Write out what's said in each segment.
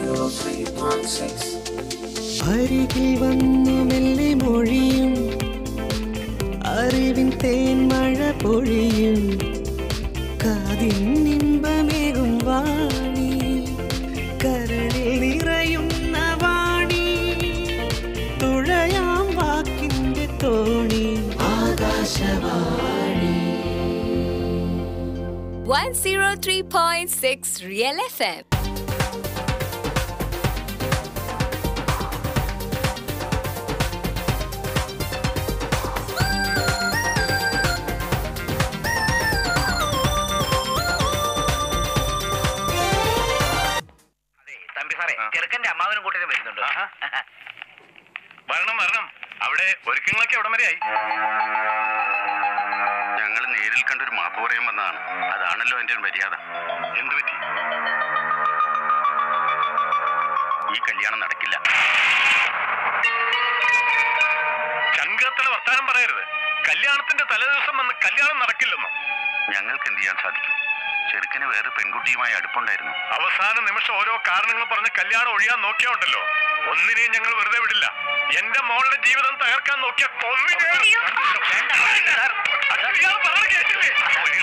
അരികിൽ വന്നു മെല്ലെ മൊഴിയും അറിവിൻ തേൻമഴ പൊഴിയും കാതിൻ ഇമ്പമേകും വാണി കരളിൽ നിറയുന്ന വാണി തുഴയാം വാക്കിന്റെ തോണി ആകാശവാണി 103.6 Real FM. അതെ തമ്പി സാറേ ചെറുക്കന്റെ അമ്മാവനും കൂട്ടരും വരുന്നുണ്ട് വരണം വരണം അവിടെ ഒരുക്കങ്ങളൊക്കെ എവിടം വരെയായി ഞങ്ങൾ നേരിൽ കണ്ടൊരു മാപ്പ് പറയാൻ വന്നതാണ് അതാണല്ലോ എന്റെ ഒരു മര്യാദ എന്തു പറ്റി ഈ കല്യാണം നടക്കില്ല ചങ്കത്തിലെ വർത്താനം പറയരുത് കല്യാണത്തിന്റെ തലേദിവസം വന്ന് കല്യാണം നടക്കില്ലെന്നോ ഞങ്ങൾക്ക് എന്ത് ചെയ്യാൻ സാധിക്കും ചെറുക്കന് വേറെ പെൺകുട്ടിയുമായി അടുപ്പുണ്ടായിരുന്നു അവസാന നിമിഷം ഓരോ കാരണങ്ങൾ പറഞ്ഞ് കല്യാണം ഒഴിയാൻ നോക്കിയാ ഉണ്ടല്ലോ ഒന്നിനെയും ഞങ്ങൾ വെറുതെ വിടില്ല എന്റെ മോളുടെ ജീവിതം തകർക്കാൻ നോക്കിയ കൊന്നിനെ അത് ഇയാൾ പറഞ്ഞത് കേട്ടില്ലേ?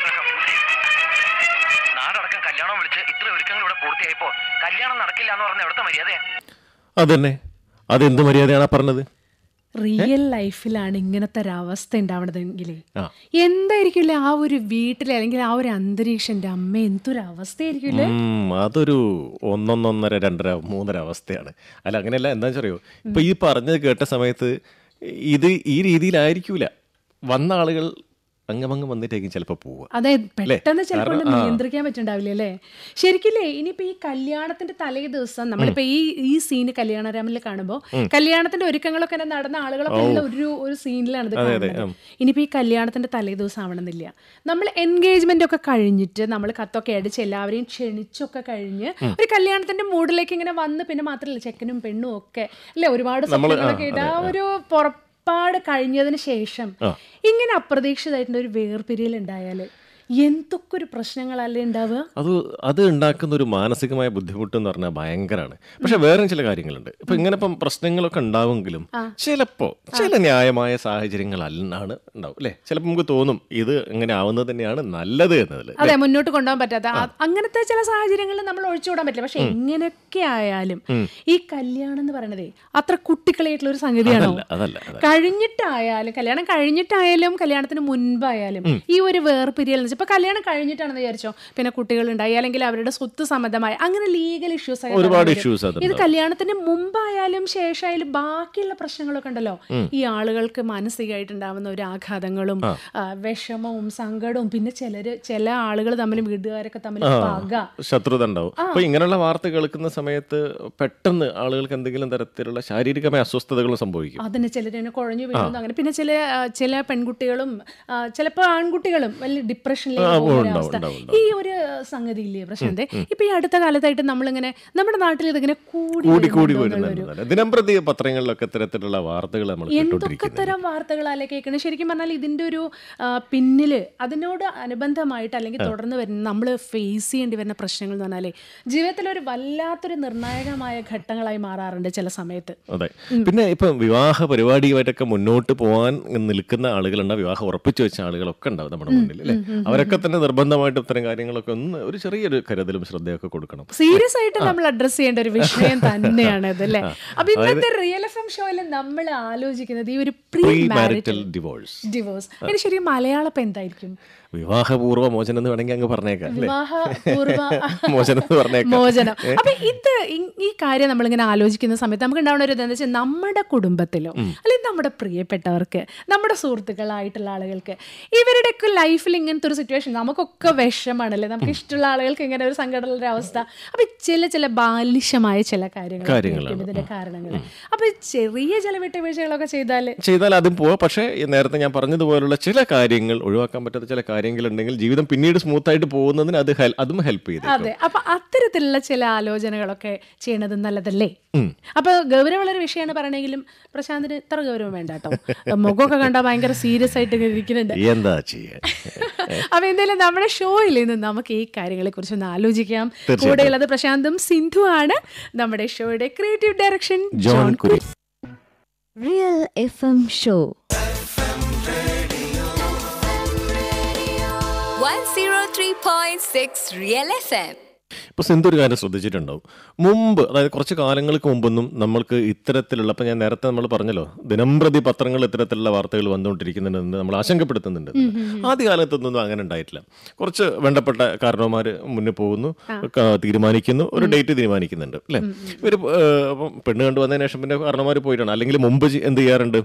നാടടക്കം കല്യാണം വിളിച്ച് ഇത്ര ഒരുക്കങ്ങൾ ഇവിടെ പൂർത്തിയായപ്പോ കല്യാണം നടക്കില്ല എന്ന് പറഞ്ഞ എവിടുത്തെ മര്യാദയാ അതന്നെ അതെന്ത് മര്യാദയാണ് പറഞ്ഞത് റിയൽ ലൈഫിലാണ് ഇങ്ങനത്തെ ഒരു അവസ്ഥ ഉണ്ടാവണതെങ്കിൽ ആ. എന്തായിരിക്കില്ലേ ആ ഒരു വീട്ടിൽ അല്ലെങ്കിൽ ആ ഒരു അന്തരീക്ഷം എൻ്റെ അമ്മ എന്തൊരു അവസ്ഥയായിരിക്കില്ലേ ഉം, അതൊരു ഒന്നൊന്നൊന്നര രണ്ടര മൂന്നര അവസ്ഥയാണ് അല്ല അങ്ങനെയല്ല എന്താ അറിയോ ഇപ്പൊ ഈ പറഞ്ഞത് കേട്ട സമയത്ത് ഇത് ഈ രീതിയിലായിരിക്കൂല വന്ന ആളുകൾ അങ്ങമങ്ങ് വന്നിട്ടേക്കും ചിലപ്പോൾ പോവുക അതെ പെട്ടെന്ന് ചിലപ്പോൾ കാരണം, ആ. നിയന്ത്രിക്കാൻ പറ്റുണ്ടാവില്ല അല്ലേ ശരിക്കില്ലേ ഇനിയിപ്പോ ഈ കല്യാണത്തിന്റെ തലേ ദിവസം നമ്മളിപ്പോ ഈ ഈ സീന് കല്യാണരാമിൽ കാണുമ്പോൾ കല്യാണത്തിന്റെ ഒരുക്കങ്ങളൊക്കെ ഇങ്ങനെ നടന്ന ആളുകളൊക്കെ ഉള്ള ഒരു ഒരു സീനിലാണ് ഇത് അതെ, അതെ, കാണുന്നത് ഇനിയിപ്പോ ഈ കല്യാണത്തിന്റെ തലേ ദിവസം ആവണമെന്നില്ല നമ്മൾ എൻഗേജ്മെന്റ് ഒക്കെ കഴിഞ്ഞിട്ട് നമ്മൾ കത്തൊക്കെ അടിച്ച് എല്ലാവരെയും ക്ഷണിച്ചൊക്കെ കഴിഞ്ഞ് ഒരു കല്യാണത്തിന്റെ മൂഡിലേക്ക് ഇങ്ങനെ വന്ന് പിന്നെ മാത്രമല്ല ചെക്കനും പെണ്ണും ഒക്കെ അല്ലെ ഒരുപാട് നമ്മള്, ആ, സ്വപ്നങ്ങളൊക്കെ ഇട്ട് ആ ഒരു പുറപ്പാട് കഴിഞ്ഞതിന് ശേഷം ഇങ്ങനെ അപ്രതീക്ഷിതമായിട്ടുള്ള ഒരു വേർപിരിയൽ ഉണ്ടായാൽ എന്തൊക്കെ ഒരു പ്രശ്നങ്ങളല്ലേ ഉണ്ടാവുക അത് അത് ഉണ്ടാക്കുന്ന ഒരു മാനസികമായ ബുദ്ധിമുട്ട് എന്ന് പറഞ്ഞാൽ ഭയങ്കരമാണ് പക്ഷെ വേറെ ചില കാര്യങ്ങളുണ്ട് ഇപ്പൊ ഇങ്ങനെ ഇപ്പം പ്രശ്നങ്ങളൊക്കെ ഉണ്ടാവുമെങ്കിലും ചിലപ്പോ ചില ന്യായമായ സാഹചര്യങ്ങളല്ലാണ് ഉണ്ടാവും അല്ലെ ചിലപ്പോൾ നമുക്ക് തോന്നും ഇത് ഇങ്ങനെ ആവുന്നത് തന്നെയാണ് നല്ലത് എന്നതിൽ അതെ മുന്നോട്ട് കൊണ്ടുപോകാൻ പറ്റാത്ത ആ- അങ്ങനത്തെ ചില സാഹചര്യങ്ങളിൽ നമ്മൾ ഒഴിച്ചുകൂടാൻ പറ്റില്ല പക്ഷെ എങ്ങനെയൊക്കെ ആയാലും ഈ കല്യാണം എന്ന് പറയണതേ അത്ര കുട്ടികളായിട്ടുള്ള ഒരു സംഗതിയാണോ അതല്ല അതല്ല അതല്ല കഴിഞ്ഞിട്ടായാലും കല്യാണം കഴിഞ്ഞിട്ടായാലും കല്യാണത്തിന് മുൻപായാലും ഈ ഒരു വേർപിരിയൽ എന്ന് വെച്ചാൽ ഇപ്പൊ കല്യാണം കഴിഞ്ഞിട്ടാണെന്ന് വിചാരിച്ചോ പിന്നെ കുട്ടികൾ ഉണ്ടായി അല്ലെങ്കിൽ അവരുടെ സ്വത്ത് സംബന്ധമായി അങ്ങനെ ലീഗൽ ഇഷ്യൂസ് ഒരുപാട് issues ഇത് അതുണ്ടാവും. കല്യാണത്തിന് മുമ്പായാലും ശേഷമായാലും ബാക്കിയുള്ള പ്രശ്നങ്ങളൊക്കെ ഉണ്ടല്ലോ ഈ ആളുകൾക്ക് മാനസികമായിട്ടുണ്ടാവുന്ന ഒരു ആഘാതങ്ങളും ആ, വിഷമവും സങ്കടവും പിന്നെ ചിലര് ചില ആളുകൾ തമ്മിലും വീട്ടുകാരൊക്കെ തമ്മിൽ പക ശത്രുത ഉണ്ടാവും അപ്പൊ ഇങ്ങനെയുള്ള വാർത്ത കേൾക്കുന്ന സമയത്ത് പെട്ടെന്ന് ആളുകൾക്ക് എന്തെങ്കിലും തരത്തിലുള്ള ശാരീരികമായ അസ്വസ്ഥതകളും സംഭവിക്കും അതിന് ചിലരിനെ കുഴഞ്ഞു വീഴുന്നു അങ്ങനെ പിന്നെ ചില ആ, ചില പെൺകുട്ടികളും ആ, ചിലപ്പോൾ ആൺകുട്ടികളും വലിയ ഡിപ്രഷനിലേക്ക് ആ, പോകുന്ന ഒരു ഉണ്ടാവും, അവസ്ഥ ഉണ്ടാവും, ഈ ഒരു സംഗതി ഇല്ലേ പ്രശ്നത്തെ ഇപ്പൊ ഈ അടുത്ത കാലത്തായിട്ട് നമ്മളിങ്ങനെ നമ്മുടെ നാട്ടിൽ ഇതിങ്ങനെ കൂടി കൂടി കൂടി വരുന്നുണ്ടോ എന്നുള്ളൊരു- വരുന്നുണ്ട് ദിനംപ്രതി പത്രങ്ങളിലൊക്കെ ഇത്തരത്തിലുള്ള വാർത്തകൾ നമ്മൾ എന്തൊക്കെ കേട്ടോണ്ടിരിക്കുന്നത് തരം വാർത്തകളല്ലേ കേൾക്കുന്നത് ശരിക്കും പറഞ്ഞാൽ ഇതിന്റെ ഒരു ആ, പിന്നില് അതിനോട് അനുബന്ധമായിട്ട് അല്ലെങ്കിൽ തുടർന്ന് വരുന്ന നമ്മൾ ഫേസ് ചെയ്യേണ്ടി വരുന്ന പ്രശ്നങ്ങൾ എന്ന് പറഞ്ഞാലേ ജീവിതത്തിൽ ഒരു വല്ലാത്തൊരു നിർണായകമായ ഘട്ടങ്ങളായി മാറാറുണ്ട് ചില സമയത്ത് അതെ പിന്നെ ഇപ്പം വിവാഹ പരിപാടിയുമായിട്ടൊക്കെ മുന്നോട്ട് പോകാൻ നിൽക്കുന്ന ആളുകളുണ്ട് വിവാഹം ഉറപ്പിച്ചു വെച്ച ആളുകളൊക്കെ ഉണ്ടാവും നമ്മുടെ മുന്നിൽ അല്ലേ അവരൊക്കെ തന്നെ നിർബന്ധമായിട്ട് ഇത്തരം കാര്യങ്ങളൊക്കെ ഒന്ന് ഒരു ചെറിയൊരു കരുതലും ശ്രദ്ധയൊക്കെ കൊടുക്കണം സീരിയസ് ആയിട്ട് നമ്മൾ അഡ്രസ് ചെയ്യേണ്ട ഒരു വിഷയം തന്നെയാണ് ഇത് അല്ലേ അപ്പൊ ഇന്നത്തെ റിയൽ എഫ് എം ഷോയിൽ നമ്മൾ ആലോചിക്കുന്നത് ഈ ഒരു pre pre marital marital divorce divorce അതിന് ശരി മലയാളം ഇപ്പൊ എന്തായിരിക്കും വിവാഹപൂർവ്വ മോചനം എന്ന് വേണമെങ്കിൽ അങ്ങ് പറഞ്ഞേക്കാം അല്ലേ വിവാഹ പൂർവ്വ മോചനം എന്ന് പറഞ്ഞേക്കാം മോചനം അപ്പൊ ഇത് ഈ- ഈ കാര്യം നമ്മളിങ്ങനെ ആലോചിക്കുന്ന സമയത്ത് നമുക്ക് ഉണ്ടാവുന്ന ഒരു ഇതെന്ന് വെച്ചാൽ നമ്മുടെ കുടുംബത്തിലോ അല്ലെങ്കിൽ നമ്മുടെ പ്രിയപ്പെട്ടവർക്ക് നമ്മുടെ സുഹൃത്തുക്കളായിട്ടുള്ള ആളുകൾക്ക് ഇവരുടെയൊക്കെ ലൈഫിൽ ഇങ്ങനത്തെ ഒരു സിറ്റുവേഷൻ നമുക്കൊക്കെ വിഷമാണല്ലേ നമുക്ക് ഇഷ്ടമുള്ള ആളുകൾക്ക് ഇങ്ങനെ ഒരു സങ്കടമുള്ള ഒരു അവസ്ഥ അപ്പൊ ചില ചില ബാലിശമായ ചില കാര്യങ്ങൾ കാര്യങ്ങളാണ്. ഇതിന്റെ കാരണങ്ങൾ അപ്പൊ ചെറിയ ചില വിട്ടുവീഴ്ചകളൊക്കെ ചെയ്താൽ ചെയ്താൽ അതും പോവാം പക്ഷേ ഈ നേരത്തെ ഞാൻ പറഞ്ഞതുപോലുള്ള ചില കാര്യങ്ങൾ ഒഴിവാക്കാൻ പറ്റാത്ത ചില കാര്യങ്ങൾ കാര്യങ്ങൾ ഉണ്ടെങ്കിൽ ജീവിതം പിന്നീട് സ്മൂത്ത് ആയിട്ട് പോകുന്നതിന് അത് ഹെൽ- അതും ഹെൽപ്പ് ചെയ്തു അതെ അപ്പൊ അത്തരത്തിലുള്ള ചില ആലോചനകളൊക്കെ ചെയ്യണത് നല്ലതല്ലേ അപ്പൊ ഗൗരവമുള്ള ഒരു വിഷയമാണ് പറയണെങ്കിലും പ്രശാന്തിന് ഇത്ര ഗൗരവം വേണ്ട കേട്ടോ മുഖമൊക്കെ കണ്ടാൽ ഭയങ്കര സീരിയസ് ആയിട്ട് ഇങ്ങനെ ഇരിക്കുന്നുണ്ട് എന്താ ചെയ്യാൻ അപ്പൊ എന്തായാലും നമ്മുടെ ഷോയിൽ നിന്ന് നമുക്ക് ഈ കാര്യങ്ങളെ കുറിച്ച് ഒന്ന് ആലോചിക്കാം തീർച്ചയായിട്ടും. കൂടെയുള്ളത് പ്രശാന്തും സിന്ധു ആണ് നമ്മുടെ ഷോയുടെ ക്രിയേറ്റീവ് ഡയറക്ഷൻ ജോൺ കുരി Real FM Show. 103.6 Real FM. ഇപ്പൊ സിന്ധു ഒരു കാര്യം ശ്രദ്ധിച്ചിട്ടുണ്ടാവും മുമ്പ് അതായത് കുറച്ച് കാലങ്ങൾക്ക് മുമ്പൊന്നും നമ്മൾക്ക് ഇത്തരത്തിലുള്ള ഇപ്പൊ ഞാൻ നേരത്തെ നമ്മൾ പറഞ്ഞല്ലോ ദിനംപ്രതി പത്രങ്ങൾ ഇത്തരത്തിലുള്ള വാർത്തകൾ വന്നുകൊണ്ടിരിക്കുന്നുണ്ടെന്ന് നമ്മൾ ആശങ്കപ്പെടുത്തുന്നുണ്ട് ആദ്യ കാലത്തൊന്നും അങ്ങനെ ഉണ്ടായിട്ടില്ല കുറച്ച് വേണ്ടപ്പെട്ട കാരണവന്മാർ മുന്നേ പോകുന്നു ക- തീരുമാനിക്കുന്നു ഒരു ഡേറ്റ് തീരുമാനിക്കുന്നുണ്ട് അല്ലേ ഇവര് ഏഹ്, അപ്പം പെണ്ണ് കണ്ടു വന്നതിന് ശേഷം പിന്നെ കാരണവന്മാർ പോയിട്ടാണ് അല്ലെങ്കിൽ മുമ്പ് ചെ- എന്ത് ചെയ്യാറുണ്ട്